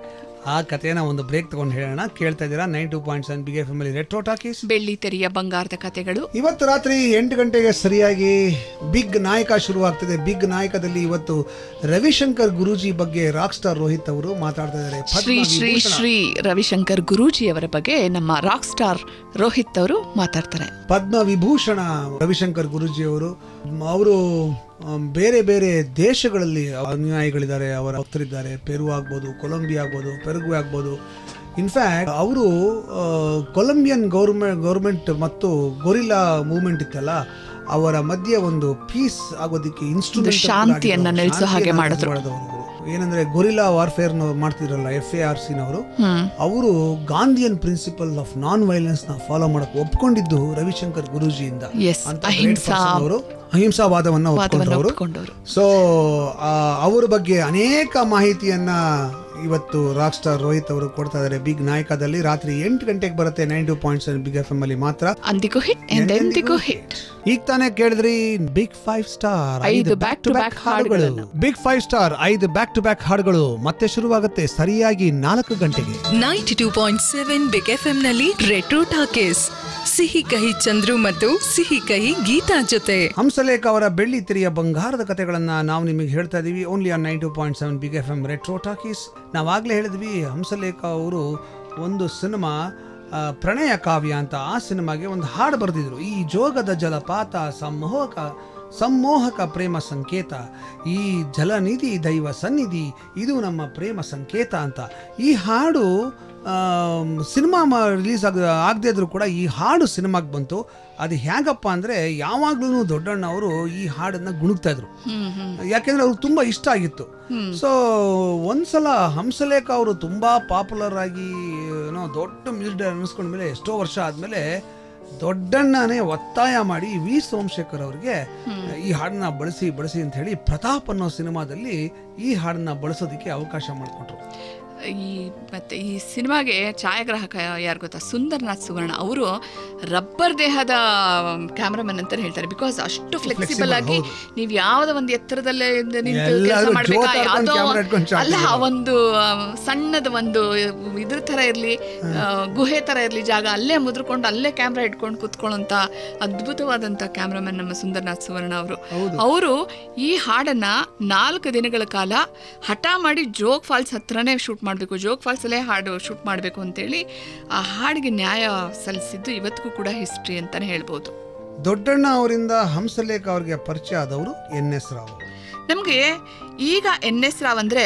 ಆ ಕಥೆನ ಒಂದು ಬ್ರೇಕ್ ತಗೊಂಡು ಹೇಳೋಣ ಕೇಳ್ತಾ ಇದ್ದೀರಾ nine two point seven big family retro talkies ಬೆಳ್ಳಿ ತೆರೆಯ ಬಂಗಾರದ ಕತೆಗಳು ಇವತ್ತು ರಾತ್ರಿ ಎಂಟು ಗಂಟೆಗೆ ಸರಿಯಾಗಿ ಬಿಗ್ ನಾಯಕ ಶುರುವಾಗ್ತದೆ ಬಿಗ್ ನಾಯಕದಲ್ಲಿ ಇವತ್ತು ರವಿಶಂಕರ್ ಗುರೂಜಿ ಬಗ್ಗೆ ರಾಕ್ ಸ್ಟಾರ್ ರೋಹಿತ್ ಅವರು ಮಾತಾಡ್ತಾ ಇದ್ದಾರೆ ಶ್ರೀ ಶ್ರೀ ಶ್ರೀ ರವಿಶಂಕರ್ ಗುರೂಜಿ ಅವರ ಬಗ್ಗೆ ನಮ್ಮ ರಾಕ್ ಸ್ಟಾರ್ ರೋಹಿತ್ ಅವರು ಮಾತಾಡ್ತಾರೆ ಪದ್ಮ ವಿಭೂಷಣ ರವಿಶಂಕರ್ ಗುರೂಜಿ ಅವರು ಅವರು ಬೇರೆ ಬೇರೆ ದೇಶಗಳಲ್ಲಿ ಅನುಯಾಯಿಗಳಿದ್ದಾರೆ ಅವರ ಭಕ್ತರಿದ್ದಾರೆ ಪೆರು ಆಗ್ಬೋದು ಕೊಲಂಬಿಯಾ ಆಗ್ಬೋದು ಪೆರುಗು ಆಗ್ಬೋದು ಇನ್ಫ್ಯಾಕ್ಟ್ ಅವರು ಕೊಲಂಬಿಯನ್ ಗೌರ್ಮೆಂಟ್ ಗೌರ್ಮೆಂಟ್ ಮತ್ತು ಗೊರಿಲ್ಲಾ ಮೂವ್ಮೆಂಟ್ ಇತ್ತಲ್ಲ ಅವರ ಮಧ್ಯೆ ಒಂದು ಪೀಸ್ ಆಗೋದಕ್ಕೆ ಇನ್ಸ್ಟ್ರೂಮೆಂಟ್ ಶಾಂತಿಯನ್ನ ನೆಲೆಸೋ ಹಾಗೆ ಮಾಡಿದ್ರು. ಏನಂದ್ರೆ ಗೊರಿಲ್ಲಾ ವಾರ್ಫೇರ್ ಮಾಡ್ತಿದ್ರಲ್ಲ ಎಫ್ ಎ ಆರ್ ಸಿನವರು ಹ್ಮ್ ಅವರು Gandhian principle of non violence ನ ಫಾಲೋ ಮಾಡಕ್ ಒಪ್ಕೊಂಡಿದ್ದು ರವಿಶಂಕರ್ ಗುರೂಜಿಯಿಂದ ಎಸ್ ಅಂತ great ಅಹಿಂಸಾ person ಅವರು ಅಹಿಂಸಾವಾದವನ್ನ ವಾದವನ್ನು ಒಪ್ಕೊಂಡವರು ಒಪ್ಪಿಕೊಂಡವರು ಸೊ ಅವರ ಬಗ್ಗೆ ಅನೇಕ ಮಾಹಿತಿಯನ್ನ ಇವತ್ತು ರಾಕ್ ಸ್ಟಾರ್ ರೋಹಿತ್ ಅವರು ಕೊಡ್ತಾ ಇದ್ದಾರೆ ಬಿಗ್ ನಾಯಕದಲ್ಲಿ ರಾತ್ರಿ ಎಂಟು ಗಂಟೆಗೆ ಬರುತ್ತೆ nine two point seven big F M ಅಲ್ಲಿ ಮಾತ್ರ ಅಂದಿಗೂ ಹಿಟ್ ಎಂದೆಂದಿಗೂ ಹಿಟ್ ಈಗ ತಾನೇ ಕೇಳಿದ್ರಿ ಬಿಗ್ ಫೈವ್ ಸ್ಟಾರ್ ಐದು back to back ಹಾಡುಗಳನ್ನು. ಬಿಗ್ ಫೈವ್ ಸ್ಟಾರ್ ಐದು ಬ್ಯಾಕ್ ಟು ಬ್ಯಾಕ್ ಹಾಡುಗಳು ಮತ್ತೆ ಶುರುವಾಗುತ್ತೆ ಸರಿಯಾಗಿ ನಾಲ್ಕು ಗಂಟೆಗೆ ninety two point seven big F ನಲ್ಲಿ ರೆಟ್ರೋ ಟಾಕೀಸ್ ಸಿಹಿ ಕಹಿ ಚಂದ್ರು ಮತ್ತು ಸಿಹಿ ಕಹಿ ಗೀತಾ ಜೊತೆ ಹಂಸಲೇಖ ಅವರ ಬೆಳ್ಳಿ ತೆರೆಯ ಬಂಗಾರದ ಕಥೆಗಳನ್ನ ನಾವು ನಿಮಗೆ ಹೇಳ್ತಾ ಇದೀವಿ only on nine two point seven big F M retro talkies ನಾವಾಗಲೇ ಹೇಳಿದ್ವಿ ಹಂಸಲೇಖ ಅವರು ಒಂದು ಸಿನಿಮಾ ಆ, ಪ್ರಣಯ ಕಾವ್ಯ ಅಂತ ಆ ಸಿನಿಮಾಗೆ ಒಂದು ಹಾಡು ಬರೆದಿದ್ರು ಈ ಜೋಗದ ಜಲಪಾತ ಸಂಮೋಹಕ ಸಂಮೋಹಕ ಪ್ರೇಮ ಸಂಕೇತ ಈ ಜಲನಿಧಿ ದೈವ ಸನ್ನಿಧಿ ಇದು ನಮ್ಮ ಪ್ರೇಮ ಸಂಕೇತ ಅಂತ ಈ ಹಾಡು ಸಿನಿಮಾ ರಿಲೀಸ್ ಆಗ ಆಗದೇ ಇದ್ರೂ ಕೂಡ ಈ ಹಾಡು ಸಿನಿಮಾಗೆ ಬಂತು ಅದು ಹೇಗಪ್ಪ ಅಂದರೆ ಯಾವಾಗ್ಲೂ ದೊಡ್ಡಣ್ಣ ಅವರು ಈ ಹಾಡನ್ನು ಗುಣಗ್ತಾ ಇದ್ರು ಹ್ಮ್ ಹ್ಮ್ ಯಾಕೆಂದ್ರೆ ಅವ್ರಿಗೆ ತುಂಬ ಇಷ್ಟ ಆಗಿತ್ತು ಹ್ಮ್. ಸೊ ಒಂದ್ಸಲ ಹಂಸಲೇಖ ಅವರು ತುಂಬಾ ಪಾಪ್ಯುಲರ್ ಆಗಿ ಏನೋ ದೊಡ್ಡ ಮ್ಯೂಸಿಕ್ ಅನ್ನಿಸ್ಕೊಂಡ್ಮೇಲೆ ಎಷ್ಟೋ ವರ್ಷ ಆದ್ಮೇಲೆ ದೊಡ್ಡಣ್ಣನೇ ಒತ್ತಾಯ ಮಾಡಿ ವಿ ಸೋಮಶೇಖರ್ ಅವ್ರಿಗೆ ಈ ಹಾಡನ್ನ ಬಳಸಿ ಬಳಸಿ ಅಂತ ಹೇಳಿ ಪ್ರತಾಪ್ ಅನ್ನೋ ಸಿನಿಮಾದಲ್ಲಿ ಈ ಹಾಡನ್ನ ಬಳಸೋದಕ್ಕೆ ಅವಕಾಶ ಮಾಡಿಕೊಟ್ರು ಈ ಮತ್ತೆ ಈ ಸಿನಿಮಾಗೆ ಛಾಯಾಗ್ರಾಹಕ ಯಾರು ಗೊತ್ತಾ ಸುಂದರ್ನಾಥ್ ಸುವರ್ಣ ಅವರು ರಬ್ಬರ್ ದೇಹದ ಕ್ಯಾಮ್ರಾಮನ್ ಅಂತ ಹೇಳ್ತಾರೆ ಬಿಕಾಸ್ ಅಷ್ಟು ಫ್ಲೆಕ್ಸಿಬಲ್ ಆಗಿ ಹೌದು. ನೀವು ಯಾವ್ದೋ ಒಂದು ಎತ್ತರದಲ್ಲೇ ಇದ್ದು ನಿಂತು ಎಲ್ಲಾದ್ರೂ ಕೆಲಸ ಮಾಡ್ಬೇಕಾ ಜೋತಾಡ್ಕೊಂಡು ಯಾವುದೋ camera ಇಟ್ಕೊಂಡು shot ಅಲ್ಲ ತೆಗಿಯೋದು. ಒಂದು ಆ, ಸಣ್ಣದ ಒಂದು ಇದ್ರ ತರ ಇರ್ಲಿ ಆ, ಗುಹೆ ತರ ಇರ್ಲಿ ಜಾಗ ಅಲ್ಲೇ ಮುದ್ರಕೊಂಡು ಅಲ್ಲೇ ಕ್ಯಾಮ್ರಾ ಇಟ್ಕೊಂಡು ಕುತ್ಕೊಳ್ಳೋಂತ ಅದ್ಭುತವಾದಂತ ಕ್ಯಾಮ್ರಾಮನ್ ನಮ್ಮ ಸುಂದರ್ನಾಥ್ ಸುವರ್ಣ ಅವರು ಹೌದು. ಅವರು ಈ ಹಾಡನ್ನ ನಾಲ್ಕು ದಿನಗಳ ಕಾಲ ಹಠ ಮಾಡಿ ಜೋಗ್ ಫಾಲ್ಸ್ ಹತ್ರನೇ ಶೂಟ್ ಮಾಡಬೇಕು ಜೋಗ್ ಫಾಲ್ಸಲ್ಲೇ ಹಾಡು ಶೂಟ್ ಮಾಡಬೇಕು ಅಂತೇಳಿ ಆ ಹಾಡಿಗೆ ನ್ಯಾಯ ಸಲ್ಲಿಸಿದ್ದು ಇವತ್ತಿಗೂ ಕೂಡ ಹಿಸ್ಟ್ರಿ ಅಂತಾನೆ ಹೇಳ್ಬೋದು ದೊಡ್ಡಣ್ಣ ಅವರಿಂದ ಹಂಸಲೇಖ ಅವರಿಗೆ ಪರಿಚಯ ಆದವರು ಎನ್ ಎಸ್ ರಾವ್ ಅವರು. ನಮಗೆ ಈಗ ಎನ್ ಎಸ್ ರಾವ್ ಅಂದರೆ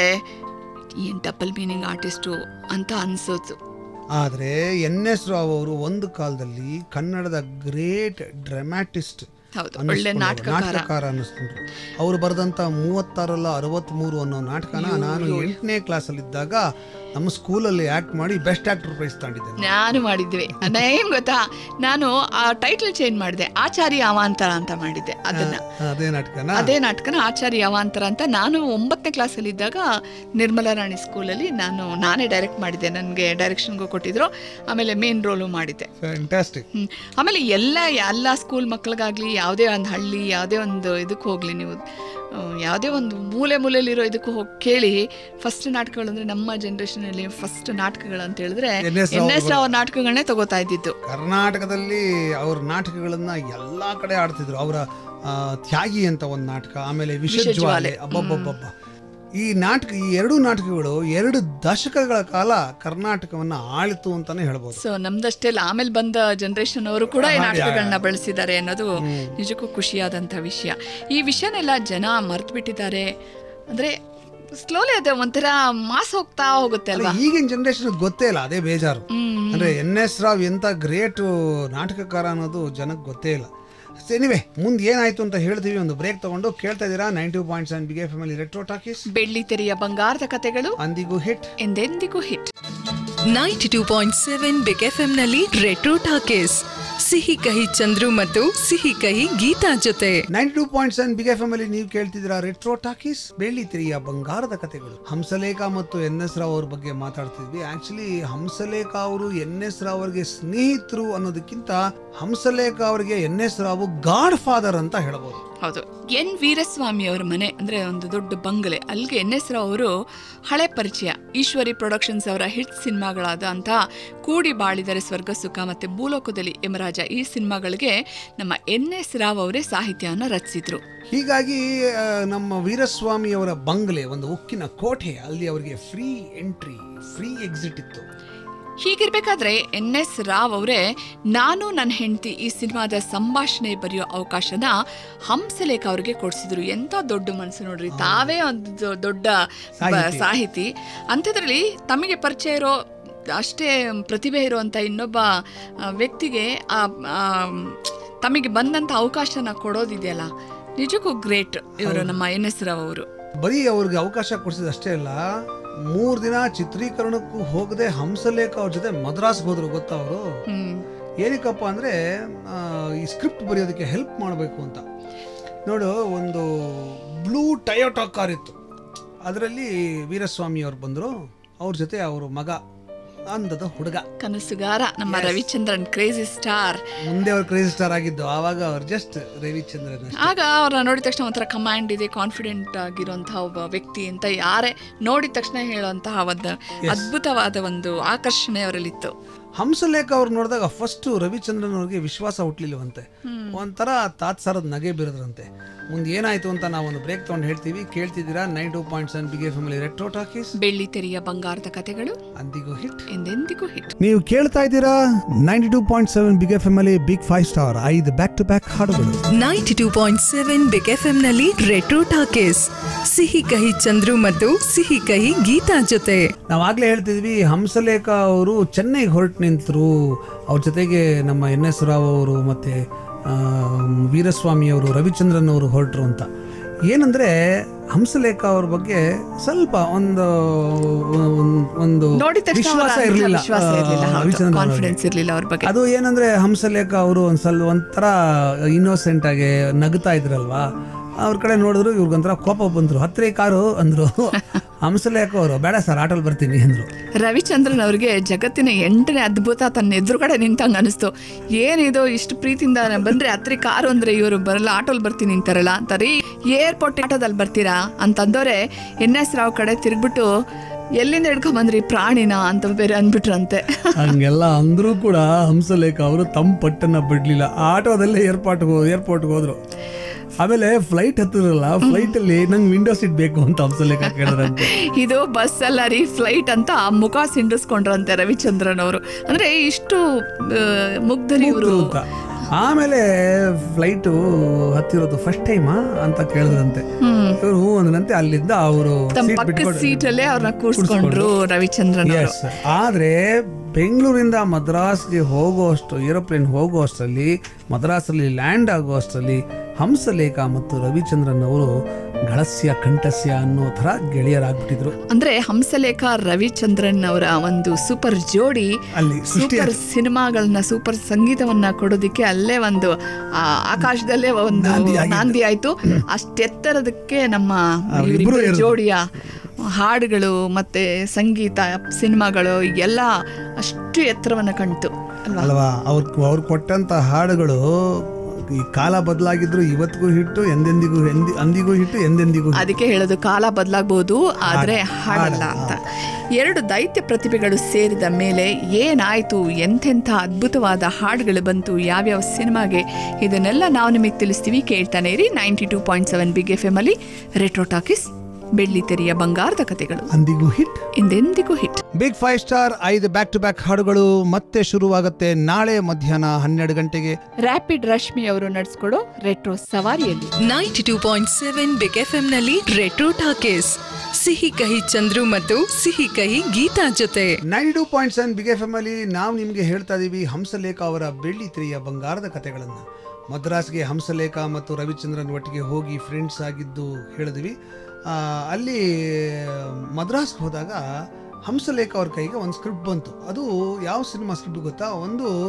ಏನು ಡಬಲ್ ಮೀನಿಂಗ್ ಆರ್ಟಿಸ್ಟು ಅಂತ ಅನ್ಸೋದು ಆದರೆ ಎನ್ ಎಸ್ ರಾವ್ ಅವರು ಒಂದು ಕಾಲದಲ್ಲಿ ಕನ್ನಡದ ಗ್ರೇಟ್ ಡ್ರಾಮ್ಯಾಟಿಸ್ಟ್ ಹೌದು ಒಳ್ಳೆ ನಾಟಕಕಾರ ನಾಟಕಕಾರ ಅನ್ನಿಸ್ಕೊಂಡ್ರು ಅವರು ಬರೆದಂತ ಮೂವತ್ತಾರಲ್ಲ ಅರವತ್ಮೂರು ಅನ್ನೋ ನಾಟಕನ ನಾನು ಎಂಟನೇ ಕ್ಲಾಸಲ್ಲಿದ್ದಾಗ ನಮ್ಮ ಸ್ಕೂಲಲ್ಲಿ ಆಕ್ಟ್ ಮಾಡಿ ಬೆಸ್ಟ್ ಆಕ್ಟರ್ ಪ್ರೈಸ್ ತಗೊಂಡಿದ್ದೇನೆ ನಾನು ಮಾಡಿದ್ವಿ ಏನ್ ಗೊತ್ತಾ ನಾನು ಆ ಟೈಟಲ್ ಚೇಂಜ್ ಮಾಡಿದೆ ಆಚಾರ್ಯ ಅವಾಂತರ ಅಂತ ಮಾಡಿದ್ದೆ ಅದನ್ನ ಅದೇ ನಾಟಕನ ಅದೇ ನಾಟಕನ ಆಚಾರ್ಯ ಅವಾಂತರ ಅಂತ ನಾನು ಒಂಬತ್ತನೇ ಕ್ಲಾಸಲ್ಲಿ ಇದ್ದಾಗ ನಿರ್ಮಲಾ ರಾಣಿ ಸ್ಕೂಲಲ್ಲಿ ನಾನು ನಾನೇ ಡೈರೆಕ್ಟ್ ಮಾಡಿದ್ದೆ ನನಗೆ ಡೈರೆಕ್ಷನ್ಗೂ ಕೊಟ್ಟಿದ್ರು ಆಮೇಲೆ ಮೇನ್ ರೋಲು ಮಾಡಿದ್ದೆ ಫ್ಯಾಂಟಾಸ್ಟಿಕ್ ಹ್ಮ್. ಆಮೇಲೆ ಎಲ್ಲ ಎಲ್ಲ ಸ್ಕೂಲ್ ಮಕ್ಳಿಗಾಗ್ಲಿ ಯಾವುದೇ ಒಂದು ಹಳ್ಳಿ ಯಾವುದೇ ಒಂದು ಇದಕ್ಕೆ ಹೋಗಲಿ ನೀವು ಆ, ಯಾವುದೇ ಒಂದು ಮೂಲೆ ಮೂಲೆಯಲ್ಲಿರೋ ಇದಕ್ಕೂ ಹೋಗಿ ಕೇಳಿ ಫಸ್ಟ್ ನಾಟಕಗಳು ಅಂದರೆ ನಮ್ಮ ಜನ್ರೇಷನಲ್ಲಿ ಫಸ್ಟ್ ನಾಟಕಗಳು ಅಂತ ಹೇಳಿದ್ರೆ N S Rao N S Rao ನಾಟಕಗಳನ್ನೇ ತಗೋತಾ ಇದ್ದಿದ್ದು ಕರ್ನಾಟಕದಲ್ಲಿ ಅವ್ರ ನಾಟಕಗಳನ್ನ ಎಲ್ಲಾ ಕಡೆ ಆಡ್ತಿದ್ರು ಅವರ ಆ, ತ್ಯಾಗಿ ಅಂತ ಒಂದು ನಾಟಕ ಆಮೇಲೆ ವಿಷಜ್ವಾಲೆ ವಿಷಜ್ವಾಲೆ. ಅಬ್ಬಬ್ಬಬ್ಬ ಈ ನಾಟಕ ಈ ಎರಡು ನಾಟಕಗಳು ಎರಡು ದಶಕಗಳ ಕಾಲ ಕರ್ನಾಟಕವನ್ನ ಆಳಿತು ಅಂತಾನೆ ಹೇಳ್ಬೋದು ಸೊ ನಮ್ದಷ್ಟೇ ಅಲ್ಲ ಆಮೇಲೆ ಬಂದ ಜನರೇಷನ್ ಅವರು ಕೂಡ ಈ ನಾಟಕಗಳನ್ನ ಬಳಸಿದ್ದಾರೆ ಅನ್ನೋದು ನಿಜಕ್ಕೂ ಖುಷಿಯಾದಂಥ ವಿಷಯ ಈ ವಿಷಯನೆಲ್ಲ ಜನ ಮರ್ತು ಬಿಟ್ಟಿದ್ದಾರೆ ಅಂದ್ರೆ ಸ್ಲೋಲಿ ಅದೇ ಒಂಥರ ಮಾಸ್ ಹೋಗ್ತಾ ಹೋಗುತ್ತೆ ಅಲ್ಲ, ಅಲ್ವಾ ಈಗಿನ ಜನರೇಷನ್ ಗೊತ್ತೇ ಇಲ್ಲ ಅದೇ ಬೇಜಾರು ಹ್ಮ್ ಅಂದ್ರೆ ಎನ್ ಎಸ್ ರಾವ್ ಎಂತ ಗ್ರೇಟ್ ನಾಟಕಕಾರ ಅನ್ನೋದು ಜನಕ್ಕೆ ಗೊತ್ತೇ ಇಲ್ಲ ಎನಿವೆ ಮುಂದೆ ಏನಾಯ್ತು ಅಂತ ಹೇಳ್ತೀವಿ ಒಂದು ಬ್ರೇಕ್ ತಗೊಂಡು ಕೇಳ್ತಾ ಇದ್ದೀರಾ nine two point seven big family retro talkies ಬೆಳ್ಳಿ ತೆರೆಯ ಬಂಗಾರದ ಕತೆಗಳು ಅಂದಿಗೂ ಹಿಟ್ ಎಂದೆಂದಿಗೂ hit ninety two point seven big F ನಲ್ಲಿ ರೆಟ್ರೋ ಟಾಕೀಸ್ ಸಿಹಿ ಕಹಿ ಚಂದ್ರು ಮತ್ತು ಸಿಹಿ ಕಹಿ ಗೀತಾ ಜೊತೆ ninety two point seven big F M ಅಲ್ಲಿ ನೀವು ಕೇಳ್ತಿದ್ದೀರಾ ರೆಟ್ರೋ ಟಾಕೀಸ್ ಬೆಳ್ಳಿ ತಿರಿಯ ಬಂಗಾರದ ಕಥೆಗಳು ಹಂಸಲೇಖ ಮತ್ತು ಎನ್ ಎಸ್ ರಾವ್ ಅವ್ರ ಬಗ್ಗೆ ಮಾತಾಡ್ತಿದ್ವಿ ಆಕ್ಚುಲಿ ಹಂಸಲೇಖ ಅವರು ಎನ್ ಎಸ್ ರಾವ್ ಅವರಿಗೆ ಸ್ನೇಹಿತರು ಅನ್ನೋದಕ್ಕಿಂತ ಹಂಸಲೇಖ ಅವರಿಗೆ N S Rao godfather ಅಂತ ಹೇಳ್ಬೋದು ಹೌದು ಎನ್ ವೀರಸ್ವಾಮಿ ಅವರ ಮನೆ ಅಂದ್ರೆ ಒಂದು ದೊಡ್ಡ ಬಂಗಲೆ ಅಲ್ಲಿಗೆ ಎನ್ ಎಸ್ ರಾವ್ ಅವರು ಹಳೆ ಪರಿಚಯ ಈಶ್ವರಿ ಪ್ರೊಡಕ್ಷನ್ಸ್ ಅವರ ಹಿಟ್ ಸಿನಿಮಾಗಳಾದ ಅಂತ ಕೂಡಿ ಬಾಳಿದರೆ ಸ್ವರ್ಗ ಸುಖ ಮತ್ತೆ ಭೂಲೋಕದಲ್ಲಿ ಯಮರಾಜ ಈ ಸಿನಿಮಾಗಳಿಗೆ ನಮ್ಮ ಎನ್ ಎಸ್ ರಾವ್ ಅವರೇ ಸಾಹಿತ್ಯವನ್ನು ರಚಿಸಿದ್ರು ಹೀಗಾಗಿ ಆ, ನಮ್ಮ ವೀರಸ್ವಾಮಿ ಅವರ ಬಂಗಲೆ ಒಂದು ಉಕ್ಕಿನ ಕೋಟೆ ಅಲ್ಲಿ ಅವರಿಗೆ ಫ್ರೀ ಎಂಟ್ರಿ ಫ್ರೀ ಎಕ್ಸಿಟ್ ಇತ್ತು ಹೀಗಿರ್ಬೇಕಾದ್ರೆ ಎನ್ ಎಸ್ ರಾವ್ ಅವರೇ ನಾನು ನನ್ನ ಹೆಂಡತಿ ಈ ಸಿನಿಮಾದ ಸಂಭಾಷಣೆ ಬರೆಯೋ ಅವಕಾಶನ ಹಂಸಲೇಖ ಅವ್ರಿಗೆ ಕೊಡಿಸಿದ್ರು ಎಂತ ದೊಡ್ಡ ಮನಸ್ಸು ನೋಡ್ರಿ ತಾವೇ ಒಂದು ದೊ- ದೊಡ್ಡ ಬ- ಸಾಹಿತಿ. ಸಾಹಿತಿ ಅಂಥದ್ರಲ್ಲಿ ತಮಗೆ ಪರಿಚಯ ಇರೋ ಅಷ್ಟೇ ಪ್ರತಿಭೆ ಇರುವಂಥ ಇನ್ನೊಬ್ಬ ಆ, ವ್ಯಕ್ತಿಗೆ ಆ ಆ, ತಮಗೆ ಬಂದಂಥ ಅವಕಾಶನ ಕೊಡೋದಿದೆಯಲ್ಲ ನಿಜಕ್ಕೂ ಗ್ರೇಟ್ ಇವರು ನಮ್ಮ ಎನ್ ಎಸ್ ರಾವ್ ಅವರು ಬರೀ ಅವ್ರಿಗೆ ಅವಕಾಶ ಕೊಡಿಸಿದಷ್ಟೇ ಅಲ್ಲ ಮೂರ್ ದಿನ ಚಿತ್ರೀಕರಣಕ್ಕೂ ಹೋಗದೆ ಹಂಸಲೇಖ ಅವ್ರ ಜೊತೆ ಮದ್ರಾಸ್ಗೆ ಹೋದ್ರು ಗೊತ್ತಾ ಅವರು ಹ್ಮ್ ಏನಕ್ಕಪ್ಪ ಅಂದ್ರೆ ಆ, ಈ ಸ್ಕ್ರಿಪ್ಟ್ ಬರೆಯೋದಕ್ಕೆ ಹೆಲ್ಪ್ ಮಾಡಬೇಕು ಅಂತ ನೋಡು ಒಂದು ಬ್ಲೂ ಟಯೋಟಾ ಕಾರ್ ಇತ್ತು ಅದರಲ್ಲಿ ವೀರಸ್ವಾಮಿ ಅವ್ರು ಬಂದರು ಅವ್ರ ಜೊತೆ ಅವರು ಮಗ ಅಂದದ ಹುಡುಗ ಕನಸುಗಾರ ನಮ್ಮ ರವಿಚಂದ್ರನ್ ಕ್ರೇಜಿ ಸ್ಟಾರ್ ಮುಂದೆ ಅವ್ರು ಕ್ರೇಜಿ ಸ್ಟಾರ್ ಆಗಿದ್ದು ಆವಾಗ ಅವ್ರು ಜಸ್ಟ್ ರವಿಚಂದ್ರನ್ ಅಷ್ಟೇ. ಆಗ ಅವ್ರನ್ನ ನೋಡಿದ ತಕ್ಷಣ ಒಂಥರ ಕಮಾಂಡ್ ಇದೆ ಕಾನ್ಫಿಡೆಂಟ್ ಆಗಿರುವಂತಹ ಒಬ್ಬ ವ್ಯಕ್ತಿ ಅಂತ ಯಾರೇ ನೋಡಿದ ತಕ್ಷಣ ಹೇಳುವಂತಹ ಒಂದು ಅದ್ಭುತವಾದ ಒಂದು ಆಕರ್ಷಣೆ ಅವರಲ್ಲಿತ್ತು ಹಂಸಲೇಖ ಅವ್ರು ನೋಡಿದಾಗ ಫಸ್ಟ್ ರವಿಚಂದ್ರನ್ ಅವ್ರಿಗೆ ವಿಶ್ವಾಸ ಹುಟ್ಲಿಲ್ವಂತೆ ಒಂಥರ ತಾತ್ಸಾರದ ನಗೆ ಬೀರದ್ರಂತೆ ಮುಂದೆ ಏನಾಯ್ತು ಅಂತ ನಾವು ಒಂದು ಬ್ರೇಕ್ ತಗೊಂಡು ಹೇಳ್ತೀವಿ ಕೇಳ್ತಿದ್ದೀರಾ nine two point seven big family retro talkies ಬೆಳ್ಳಿ ತೆರೆಯ ಬಂಗಾರದ ಕಥೆಗಳು ಅಂದಿಗೂ ಹಿಟ್ ಎಂದೆಂದಿಗೂ ಹಿಟ್ ನೀವು ಕೇಳ್ತಾ ಇದ್ದೀರಾ ninety two point seven big F M ಅಲ್ಲಿ ಬಿಗ್ ಫೈವ್ ಸ್ಟಾರ್ ಐದು ಬ್ಯಾಕ್ ಟು ಬ್ಯಾಕ್ ಹಾಡುಗಳು ninety two point seven big F ನಲ್ಲಿ ರೆಟ್ರೋ ಟಾಕೀಸ್ ಸಿಹಿ ಕಹಿ ಚಂದ್ರು ಮತ್ತು ಸಿಹಿ ಕಹಿ ಗೀತಾ ಜೊತೆ ನಾವು ಆಗ್ಲೇ ಹೇಳ್ತಿದ್ವಿ ಹಂಸಲೇಖ ಅವರು ಚೆನ್ನೈಗೆ ಹೊರಟು ನಿಂತರು ಅವ್ರ ಜೊತೆಗೆ ನಮ್ಮ ಎನ್ ಎಸ್ ರಾವ್ ಅವರು ಮತ್ತೆ ಆ, ವೀರಸ್ವಾಮಿ ಅವರು ರವಿಚಂದ್ರನ್ ಅವರು ಹೊರಟರು ಅಂತ ಏನಂದ್ರೆ ಹಂಸಲೇಖ ಅವ್ರ ಬಗ್ಗೆ ಸ್ವಲ್ಪ ಒಂದು ಒಂದ್- ಒಂದು ನೋಡಿದ ತಕ್ಷಣ ವಿಶ್ವಾಸ ಅವರ ಇರಲಿಲ್ಲ ವಿಶ್ವಾಸ ಇರಲಿಲ್ಲ ರವಿಚಂದ್ರನ್ ಅವ್ರಿಗೆ. ಕಾನ್ಫಿಡೆನ್ಸ್ ಇರಲಿಲ್ಲ ಅವ್ರ ಬಗ್ಗೆ ಅದು ಏನಂದ್ರೆ ಹಂಸಲೇಖ ಅವರು ಒಂದ್ ಸ್ವಲ್ಪ ಒಂಥರ ಇನ್ನೋಸೆಂಟ್ ಆಗಿ ನಗ್ತಾ ಇದ್ರಲ್ವಾ ಅವ್ರ ಕಡೆ ನೋಡಿದ್ರು ಇವ್ರಿಗೊಂಥರ ಕೋಪ ಬಂದ್ರು ಹತ್ರ ಕಾರು ಅಂದ್ರು ಹಂಸಲೇಖ ಅವರು ಬೇಡ ಸರ್ ಆಟೋಲ್ ಬರ್ತೀನಿ ಅಂದ್ರು ರವಿಚಂದ್ರನ್ ಅವ್ರಿಗೆ ಜಗತ್ತಿನ ಎಂಟನೇ ಅದ್ಭುತ ತನ್ನ ಎದುರುಗಡೆ ನಿಂತಂಗ ಅನಿಸ್ತು ಏನಿದು ಇಷ್ಟು ಪ್ರೀತಿಯಿಂದ ನಾನ್ ಬಂದ್ರೆ ಹತ್ರಿ ಕಾರು ಅಂದ್ರೆ ಇವರು ಬರಲ್ಲ ಆಟೋಲ್ ಬರ್ತೀನಿ ನಿಂತಾರಲ್ಲ ಅಂತಾರೀ ಏರ್ಪೋರ್ಟ್ ಆಟೋದಲ್ಲಿ ಬರ್ತೀರಾ ಅಂತಂದವ್ರೆ ಎನ್ ಎಸ್ ರಾವ್ ಕಡೆ ತಿರ್ಗ್ಬಿಟ್ಟು ಎಲ್ಲಿಂದ ಹಿಡ್ಕೊಂಡ್ ಬಂದ್ರಿ ಪ್ರಾಣಿನ ಅಂತ ಬೇರೆ ಅಂದ್ಬಿಟ್ರಂತೆ ಹಂಗೆಲ್ಲ ಅಂದ್ರೂ ಕೂಡ ಹಂಸಲೇಖ ಅವರು ತಮ್ಮ ಪಟ್ಟನ್ನ ಬಿಡ್ಲಿಲ್ಲ ಆಟೋದಲ್ಲೇ ಏರ್ಪೋರ್ಟ್ ಏರ್ಪೋರ್ಟ್ಗೆ ಹೋದ್ರು ಆಮೇಲೆ ಫ್ಲೈಟ್ ಹತ್ತಿರಲ್ಲ ಫ್ಲೈಟ್ ಅಲ್ಲಿ ನಂಗೆ ವಿಂಡೋ ಸೀಟ್ ಬೇಕು ಅಂತ ಹಂಸಲೇಖ ಕೇಳಿದ್ರಂತೆ ಇದು ಬಸ್ ಅಲ್ಲ ರೀ ಫ್ಲೈಟ್ ಅಂತ ಮುಖ ಸಿಂಡಿಸ್ಕೊಂಡ್ರಂತೆ ರವಿಚಂದ್ರನ್ ಅವರು ಅಂದ್ರೆ ಇಷ್ಟು ಆ, ಮುಗ್ಧರಿ ಇವರು ಅಂತ ಆಮೇಲೆ ಫ್ಲೈಟು ಹತ್ತಿರೋದು ಫಸ್ಟ್ ಟೈಮಾ ಅಂತ ಕೇಳಿದ್ರಂತೆ ಇವರು ಹೂ ಅಂದ್ರಂತೆ ಅಲ್ಲಿಂದ ಅವರು ತಮ್ಮ ಪಕ್ಕದ ಸೀಟಲ್ಲೇ ಅವ್ರನ್ನ ಕೂರ್ಸ್ಕೊಂಡ್ರು ರವಿಚಂದ್ರನ್ ಅವರು ಎಸ್ ಆದ್ರೆ ಬೆಂಗಳೂರಿಂದ ಮದ್ರಾಸ್ಗೆ ಹೋಗುವಷ್ಟು ಏರೋಪ್ಲೇನ್ ಹೋಗುವಷ್ಟರಲ್ಲಿ ಮದ್ರಾಸಲ್ಲಿ ಲ್ಯಾಂಡ್ ಆಗುವಷ್ಟರಲ್ಲಿ ಹಂಸಲೇಖ ಮತ್ತು ರವಿಚಂದ್ರನ್ ಅವರು ಗಳಸ್ಯ ಕಂಠಸ್ಯ ಅನ್ನೋ ಥರ ಗೆಳೆಯರಾಗ್ಬಿಟ್ಟಿದ್ರು ಅಂದ್ರೆ ಹಂಸಲೇಖ ರವಿಚಂದ್ರನ್ ಅವರ ಒಂದು ಸೂಪರ್ ಜೋಡಿ ಅಲ್ಲಿ ಸೃಷ್ಟಿ ಸೂಪರ್ ಸಿನಿಮಾಗಳನ್ನ ಸೂಪರ್ ಸಂಗೀತವನ್ನ ಕೊಡೋದಿಕ್ಕೆ ಅಲ್ಲೇ ಒಂದು ಆ, ಆಕಾಶದಲ್ಲೇ ಒಂದು ನಾಂದಿ ಆಗಿದ್ದು. ನಾಂದಿ ಆಯ್ತು ಅಷ್ಟೆತ್ತರದಕ್ಕೆ ನಮ್ಮ ಅವ್ರಿಬ್ರು ಇವರಿಬ್ಬರ ಇರೋದು. ಜೋಡಿಯ ಹಾಡುಗಳು ಮತ್ತೆ ಸಂಗೀತ ಸಿನಿಮಾಗಳು ಎಲ್ಲ ಅಷ್ಟು ಎತ್ತರವನ್ನ ಕಾಣ್ತು ಅಲ್ವಾ ಅಲ್ವಾ ಅವ್ರು ಅವ್ರು ಕೊಟ್ಟಂತ ಹಾಡುಗಳು ಈ ಕಾಲ ಬದಲಾಗಿದ್ರು ಇವತ್ತಿಗೂ ಹಿಟ್ಟು ಎಂದೆಂದಿಗೂ ಎಂದಿ ಅಂದಿಗೂ ಹಿಟ್ಟು ಎಂದೆಂದಿಗೂ ಹಿಟ್ಟು. ಅದಕ್ಕೆ ಹೇಳೋದು ಕಾಲ ಬದಲಾಗಬಹುದು ಆದ್ರೆ ಹಾಡಲ್ಲ ಅಂತ ಎರಡು ದೈತ್ಯ ಪ್ರತಿಭೆಗಳು ಸೇರಿದ ಮೇಲೆ ಏನಾಯ್ತು ಎಂತೆಂಥ ಅದ್ಭುತವಾದ ಹಾಡುಗಳು ಬಂತು ಯಾವ್ಯಾವ ಸಿನಿಮಾಗೆ ಇದನ್ನೆಲ್ಲ ನಾವು ನಿಮಗೆ ತಿಳಿಸ್ತೀವಿ ಕೇಳ್ತಾನೆ ಇರಿ ninety two point seven big F M ಅಲ್ಲಿ ರೆಟ್ರೋ ಟಾಕೀಸ್ ಬೆಳ್ಳಿ ತೆರೆಯ ಬಂಗಾರದ ಕಥೆಗಳು ಅಂದಿಗೂ ಹಿಟ್ ಎಂದೆಂದಿಗೂ ಹಿಟ್ ಬಿಗ್ ಫೈವ್ ಸ್ಟಾರ್ ಐದು ಬ್ಯಾಕ್ ಟು ಬ್ಯಾಕ್ ಹಾಡುಗಳು ಮತ್ತೆ ಶುರುವಾಗುತ್ತೆ ನಾಳೆ ಮಧ್ಯಾಹ್ನ ಹನ್ನೆರಡು ಗಂಟೆಗೆ ರ್ಯಾಪಿಡ್ ರಶ್ಮಿ ಅವರು ನಡೆಸ್ಕೊಡೋ ರೆಟ್ರೋ ಸವಾರಿಯಲ್ಲಿ ninety two point seven big F ನಲ್ಲಿ ರೆಟ್ರೋ ಟಾಕೀಸ್ ಸಿಹಿ ಕಹಿ ಚಂದ್ರು ಮತ್ತು ಸಿಹಿ ಕಹಿ ಗೀತಾ ಜೊತೆ ninety two point seven big F M ಅಲ್ಲಿ ನಾವು ನಿಮಗೆ ಹೇಳ್ತಾ ಇದೀವಿ ಹಂಸಲೇಖ ಅವರ ಬೆಳ್ಳಿ ತಿರಿಯ ಬಂಗಾರದ ಕಥೆಗಳನ್ನು ಮದ್ರಾಸ್ಗೆ ಹಂಸಲೇಖ ಮತ್ತು ರವಿಚಂದ್ರನ್ ಒಟ್ಟಿಗೆ ಹೋಗಿ ಫ್ರೆಂಡ್ಸ್ ಆಗಿದ್ದು ಹೇಳಿದ್ವಿ ಆ, ಅಲ್ಲಿ ಮದ್ರಾಸ್ಗೆ ಹೋದಾಗ ಹಂಸಲೇಖ ಅವ್ರ ಕೈಗೆ ಒಂದು ಸ್ಕ್ರಿಪ್ಟ್ ಬಂತು ಅದು ಯಾವ ಸಿನಿಮಾ ಸ್ಕ್ರಿಪ್ಟ್ ಗೊತ್ತಾ ಒಂದು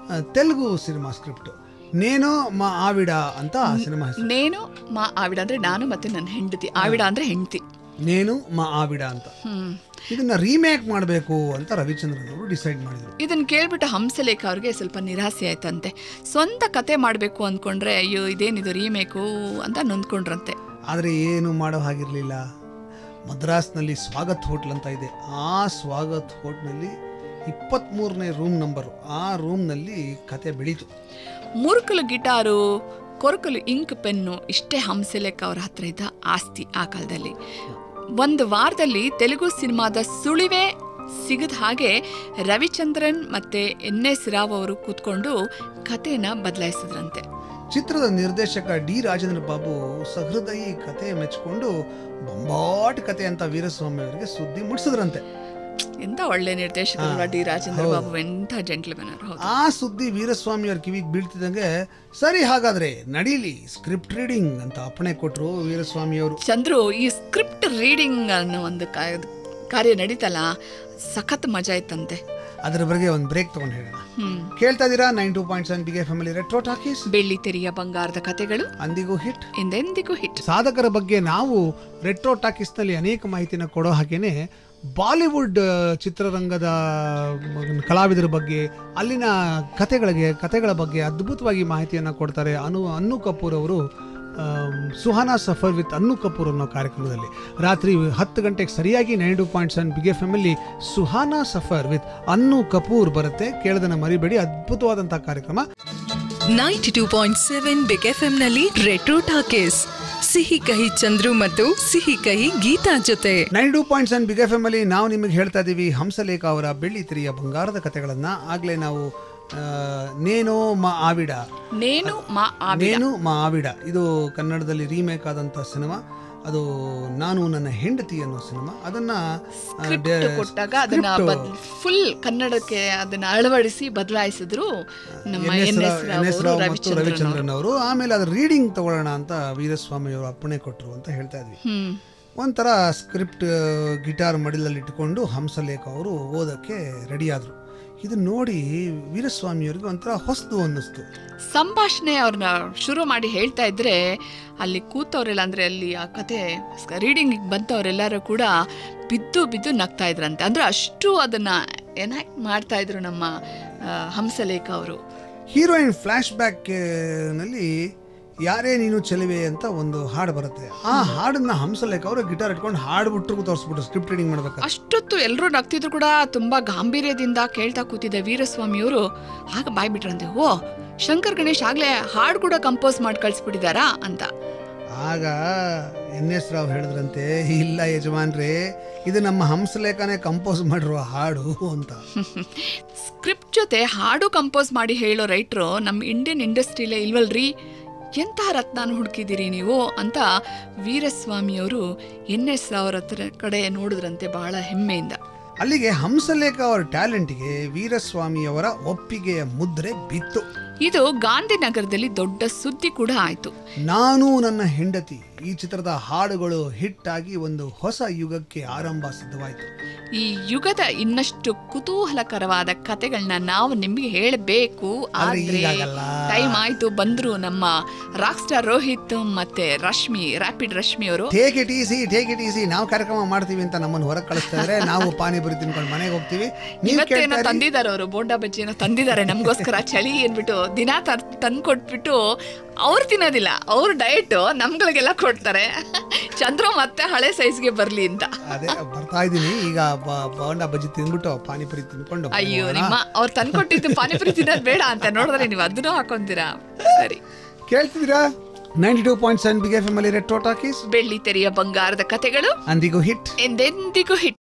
ಆ, ತೆಲುಗು ಸಿನಿಮಾ ಸ್ಕ್ರಿಪ್ಟ್ ನೇನೋ ಮಾ ಆವಿಡ ಅಂತ ಆ ಸಿನಿಮಾ ಹೆಸರು ನೇನು ಮಾ ಆವಿಡ ಅಂದ್ರೆ ನಾನು ಮತ್ತೆ ನನ್ನ ಹೆಂಡತಿ ಆವಿಡ ಅಂದ್ರೆ ಹೆಂಡತಿ ನೇನು ಮಾ ಆವಿಡ ಅಂತ ಹ್ಮ್ ಇದನ್ನ ರೀಮೇಕ್ ಮಾಡಬೇಕು ಅಂತ ರವಿಚಂದ್ರನ್ ಅವರು ಡಿಸೈಡ್ ಮಾಡಿದ್ರು ಇದನ್ನ ಕೇಳ್ಬಿಟ್ಟು ಹಂಸಲೇಖ ಅವ್ರಿಗೆ ಸ್ವಲ್ಪ ನಿರಾಸೆ ಆಯ್ತಂತೆ ಸ್ವಂತ ಕತೆ ಮಾಡಬೇಕು ಅಂದ್ಕೊಂಡ್ರೆ ಅಯ್ಯೋ ಇದೇನಿದು ರೀಮೇಕು ಅಂತ ನೊಂದ್ಕೊಂಡ್ರಂತೆ ಆದರೆ ಏನು ಮಾಡೋ ಹಾಗಿರಲಿಲ್ಲ ಮದ್ರಾಸ್ನಲ್ಲಿ ಸ್ವಾಗತ್ ಹೋಟ್ಲ್ ಅಂತ ಇದೆ ಆ ಸ್ವಾಗತ್ ಹೋಟ್ಲ್ನಲ್ಲಿ ಇಪ್ಪತ್ತ್ಮೂರನೇ ರೂಮ್ ನಂಬರು ಆ ರೂಮ್ನಲ್ಲಿ ಕತೆ ಬೆಳೀತು ಮುರುಕಲು ಗಿಟಾರು ಕೊರಕಲು ಇಂಕ್ ಪೆನ್ನು ಇಷ್ಟೇ ಹಂಸಲೇಖ ಅವ್ರ ಹತ್ರ ಇದ್ದ ಆಸ್ತಿ ಆ ಕಾಲದಲ್ಲಿ ಒಂದು ವಾರದಲ್ಲಿ ತೆಲುಗು ಸಿನಿಮಾದ ಸುಳಿವೇ ಸಿಗದ ಹಾಗೆ ರವಿಚಂದ್ರನ್ ಮತ್ತೆ ಎನ್ ಎಸ್ ರಾವ್ ಅವರು ಕೂತ್ಕೊಂಡು ಕಥೆನ ಬದಲಾಯಿಸಿದ್ರಂತೆ ಚಿತ್ರದ ನಿರ್ದೇಶಕ ಡಿ ರಾಜೇಂದ್ರ ಬಾಬು ಸಹೃದಯಿ ಕತೆ ಮೆಚ್ಕೊಂಡು ಬೊಂಬಾಟ್ ಕತೆ ಅಂತ ವೀರಸ್ವಾಮಿ ಅವರಿಗೆ ಸುದ್ದಿ ಮುಟ್ಸಿದ್ರಂತೆ ಎಂತ ಒಳ್ಳೆ ನಿರ್ದೇಶಕರು ಡಿ ರಾಜೇಂದ್ರ ಬಾಬು ಎಂಥ ಜೆಂಟ್ಲ್ಮನ್ ಅವರು ಹೌದು ಆ ಸುದ್ದಿ ವೀರಸ್ವಾಮಿ ಅವ್ರ ಕಿವಿಗೆ ಬೀಳ್ತಿದ್ದಂಗೆ ಸರಿ ಹಾಗಾದ್ರೆ ನಡೀಲಿ ಸ್ಕ್ರಿಪ್ಟ್ ರೀಡಿಂಗ್ ಅಂತ ಅಪ್ಪಣೆ ಕೊಟ್ಟರು ವೀರಸ್ವಾಮಿ ಅವರು ಚಂದ್ರು ಈ ಸ್ಕ್ರಿಪ್ಟ್ ರೀಡಿಂಗ್ ಅನ್ನೋ ಒಂದು ಕಾ- ಕಾರ್ಯ ನಡೀತಲ್ಲ ಸಖತ್ ಮಜಾ ಇತ್ತಂತೆ ಅದರ ಬಗ್ಗೆ ಒಂದು ಬ್ರೇಕ್ ತಗೊಂಡು ಹೇಳೋಣ ಹ್ಮ್ ಕೇಳ್ತಾ ಇದ್ದೀರಾ nine two point seven big family retro talkies ಬೆಳ್ಳಿ ತೆರೆಯ ಬಂಗಾರದ ಕತೆಗಳು ಅಂದಿಗೂ ಹಿಟ್ ಎಂದೆಂದಿಗೂ ಹಿಟ್ ಸಾಧಕರ ಬಗ್ಗೆ ನಾವು ರೆಟ್ರೋ ಟಾಕೀಸ್ನಲ್ಲಿ ಅನೇಕ ಮಾಹಿತಿನ ಕೊಡೋ ಹಾಗೇನೆ ಬಾಲಿವುಡ್ ಆ, ಚಿತ್ರರಂಗದ ಮ್, ಕಲಾವಿದರ ಬಗ್ಗೆ ಅಲ್ಲಿನ ಕತೆಗಳಿಗೆ ಕತೆಗಳ ಬಗ್ಗೆ ಅದ್ಭುತವಾಗಿ ಮಾಹಿತಿಯನ್ನು ಕೊಡ್ತಾರೆ ಅನು ಅನ್ನು ಕಪೂರ್ ಅವರು ಆಮ್, ಸುಹಾನಾ ಸಫರ್ ವಿತ್ ಅನ್ನು ಕಪೂರ್ ಅನ್ನೋ ಕಾರ್ಯಕ್ರಮದಲ್ಲಿ ರಾತ್ರಿ ಹತ್ತು ಗಂಟೆಗೆ ಸರಿಯಾಗಿ nine two point seven big family Suhana Safar with Annu Kapoor ಬರುತ್ತೆ ಕೇಳದನ್ನ ಮರಿಬೇಡಿ ಅದ್ಭುತವಾದಂಥ ಕಾರ್ಯಕ್ರಮ ninety two point seven big F ನಲ್ಲಿ ರೆಟ್ರೋ ಟಾಕೀಸ್ ಸಿಹಿ ಕಹಿ ಚಂದ್ರು ಮತ್ತು ಸಿಹಿ ಕಹಿ ಗೀತಾ ಜೊತೆ nine two point seven big F M ಅಲ್ಲಿ ನಾವು ನಿಮಗೆ ಹೇಳ್ತಾ ಇದ್ದೀವಿ ಹಂಸಲೇಖ ಅವರ ಬೆಳ್ಳಿ ತಿರಿಯ ಬಂಗಾರದ ಕಥೆಗಳನ್ನ ಆಗ್ಲೇ ನಾವು ಆ, ನೇನೋ ಮಾ ಆವಿಡ ನೇನು ಮಾ ಆಬಿಡ ನೇನು ಮಾ ಆವಿಡ ಇದು ಕನ್ನಡದಲ್ಲಿ ರೀಮೇಕ್ ಆದಂಥ ಸಿನಿಮಾ ಅದು ನಾನು ನನ್ನ ಹೆಂಡತಿ ಅನ್ನೋ ಸಿನಿಮಾ ಅದನ್ನ ಆ, ಸ್ಕ್ರಿಪ್ಟ್ ಡೆ- ಕೊಟ್ಟಾಗ ಅದನ್ನ script ಫುಲ್ ಕನ್ನಡಕ್ಕೆ ಅದನ್ನ ಅಳವಡಿಸಿ ಬದಲಾಯಿಸಿದ್ರು ನಮ್ಮ N N S S N S Rao ಮತ್ತು ರವಿಚಂದ್ರನ್ ಅವರು. ರವಿಚಂದ್ರನ್ ಅವರು ಆಮೇಲೆ ಅದ್ರ ರೀಡಿಂಗ್ ತಗೊಳ್ಳೋಣ ಅಂತ ವೀರಸ್ವಾಮಿ ಅವರು ಅಪ್ಪಣೆ ಕೊಟ್ಟರು ಅಂತ ಹೇಳ್ತಾ ಇದ್ವಿ ಹ್ಮ್ ಒಂಥರ ಸ್ಕ್ರಿಪ್ಟ್ ಗಿಟಾರ್ ಮಡಿಲಲ್ಲಿ ಇಟ್ಕೊಂಡು ಹಂಸಲೇಖ ಅವರು ಓದೋಕ್ಕೆ ರೆಡಿ ಆದರು ಇದನ್ನ ನೋಡಿ ವೀರಸ್ವಾಮಿಯವ್ರಿಗೆ ಒಂಥರ ಹೊಸದು ಅನ್ನಿಸ್ತು ಸಂಭಾಷಣೆ ಅವ್ರನ್ನ ಶುರು ಮಾಡಿ ಹೇಳ್ತಾ ಇದ್ರೆ ಅಲ್ಲಿ ಕೂತವರೆಲ್ಲ ಅಂದ್ರೆ ಅಲ್ಲಿ ಆ ಕತೆ ರೀಡಿಂಗ್ ಬಂತವರೆಲ್ಲರೂ ಕೂಡ ಬಿದ್ದು ಬಿದ್ದು ನಗ್ತಾ ಇದ್ರಂತೆ ಅಂದ್ರೆ ಅಷ್ಟು ಅದನ್ನ ಎನಾಕ್ಟ್ ಮಾಡ್ತಾ ಇದ್ರು ನಮ್ಮ ಆ, ಹಂಸಲೇಖ ಅವರು ಹೀರೋಯಿನ್ ಫ್ಲ್ಯಾಶ್ ಬ್ಯಾಕ್ ನಲ್ಲಿ ಯಾರೇ ನೀನು ಚೆಲುವೆ ಅಂತ ಒಂದು ಹಾಡು ಬರುತ್ತೆ ಆ ಹಾಡನ್ನ ಹಂಸಲೇಖ ಅವರು ಗಿಟಾರ್ ಇಟ್ಕೊಂಡು ಹಾಡ್ಬಿಟ್ರು ತೋರಿಸ್ಬಿಟ್ರು ಸ್ಕ್ರಿಪ್ಟ್ ರೀಡಿಂಗ್ ಮಾಡ್ಬೇಕಾದ್ರೆ ಅಷ್ಟೊತ್ತು ಎಲ್ಲರೂ ನಗ್ತಿದ್ರು ಕೂಡ ತುಂಬಾ ಗಾಂಭೀರ್ಯದಿಂದ ಕೇಳ್ತಾ ಕೂತಿದ್ದ ವೀರಸ್ವಾಮಿಯವರು ಆಗ ಬಾಯ್ ಬಿಟ್ರಂತೆ ಓ ಶಂಕರ್ ಗಣೇಶ್ ಆಗ್ಲೇ ಹಾಡು ಕೂಡ ಕಂಪೋಸ್ ಮಾಡಿ ಕಳ್ಸಿಬಿಟ್ಟಿದಾರಾ ಅಂತ ಆಗ ಎನ್ ಎಸ್ ರಾವ್ ಹೇಳಿದ್ರಂತೆ ಇಲ್ಲ ಯಜಮಾನ್ರೇ ಇದು ನಮ್ಮ ಹಂಸಲೇಖನೇ ಕಂಪೋಸ್ ಮಾಡಿರುವ ಹಾಡು ಅಂತ ಸ್ಕ್ರಿಪ್ಟ್ ಜೊತೆ ಹಾಡು ಕಂಪೋಸ್ ಮಾಡಿ ಹೇಳೋ ರೈಟ್ರು ನಮ್ಮ ಇಂಡಿಯನ್ ಇಂಡಸ್ಟ್ರಿಲೇ ಇಲ್ವಲ್ರಿ ಎಂತಹ ರತ್ನಾನ ಹುಡುಕಿದ್ದೀರಿ ನೀವು ಅಂತ ವೀರಸ್ವಾಮಿಯವರು ಎನ್ ಎಸ್ ಅವರ ಹತ್ರ ಕಡೆ ನೋಡಿದ್ರಂತೆ ಬಹಳ ಹೆಮ್ಮೆಯಿಂದ ಅಲ್ಲಿಗೆ ಹಂಸಲೇಖ ಅವರ ಟ್ಯಾಲೆಂಟ್ಗೆ ವೀರಸ್ವಾಮಿಯವರ ಒಪ್ಪಿಗೆಯ ಮುದ್ರೆ ಬಿತ್ತು ಇದು ಗಾಂಧಿನಗರದಲ್ಲಿ ದೊಡ್ಡ ಸುದ್ದಿ ಕೂಡ ಆಯ್ತು ನಾನು ನನ್ನ ಹೆಂಡತಿ ಈ ಚಿತ್ರದ ಹಾಡುಗಳು ಹಿಟ್ ಆಗಿ ಒಂದು ಹೊಸ ಯುಗಕ್ಕೆ ಆರಂಭ ಸಿದ್ಧವಾಯಿತು ಈ ಯುಗದ ಇನ್ನಷ್ಟು ಕುತೂಹಲಕರವಾದ ಕತೆಗಳನ್ನ ನಾವು ನಿಮಗೆ ಹೇಳಬೇಕು ಆದ್ರೆ ಆದ್ರೆ ಈಗಾಗಲ್ಲ. ಟೈಮ್ ಆಯ್ತು ಬಂದ್ರು ನಮ್ಮ ರಾಕ್ ಸ್ಟಾರ್ ರೋಹಿತ್ ಮತ್ತೆ ರಶ್ಮಿ ರ್ಯಾಪಿಡ್ ರಶ್ಮಿ ಅವರು take it easy take it easy ನಾವು ಕಾರ್ಯಕ್ರಮ ಮಾಡ್ತೀವಿ ಅಂತ ನಮ್ಮನ್ನು ಹೊರಗೆ ಕಳಿಸ್ತಾ ಇದ್ರೆ ನಾವು ಪಾನಿಪುರಿ ತಿನ್ಕೊಂಡು ಮನೆಗೆ ಹೋಗ್ತೀವಿ ನೀವು ಇವತ್ತೇನೋ ಕೇಳ್ತಾ ಇರಿ. ತಂದಿದ್ದಾರೆ ಅವರು ಬೋಂಡಾ ಬಜ್ಜಿನ ತಂದಿದ್ದಾರೆ ನಮಗೋಸ್ಕರ ಚಳಿ ಏನ್ಬಿಟ್ಟು ದಿನ ತಂದು ಕೊಟ್ಬಿಟ್ಟು ಅವ್ರು ತಿನ್ನೋದಿಲ್ಲ ಅವ್ರ ಡಯಟ್ ನಮ್ಗಳಿಗೆಲ್ಲ ಕೊಡ್ತಾರೆ ಚಂದ್ರು ಮತ್ತೆ ಹಳೆ ಸೈಜ್ಗೆ ಬರ್ಲಿ ಅಂತ ಅದೇ ಬರ್ತಾ ಇದ್ದೀನಿ ಈಗ ಬ- ಬೋಂಡ ಬಜ್ಜಿ ತಿಂದ್ಬಿಟ್ಟು ಪಾನಿಪುರಿ ತಿನ್ಕೊಂಡು ಅಯ್ಯೋ ಹೋಗೋಣ. ನಿಮ್ಮ ಅವ್ರು ತಂದ್ಕೊಟ್ಟಿದ್ದು ಪಾನಿಪುರಿ ತಿನ್ನೋದು ಬೇಡ ಅಂತ ನೋಡಿದ್ರೆ ನೀವು ಅದನ್ನು ಹಾಕೊಂತೀರಾ ಸರಿ ಕೇಳ್ತಿದ್ದೀರಾ ninety two point seven big family red talkies ಬೆಳ್ಳಿ ತೆರೆಯ ಬಂಗಾರದ ಕತೆಗಳು ಅಂದಿಗೂ ಹಿಟ್ ಎಂದೆಂದಿಗೂ ಹಿಟ್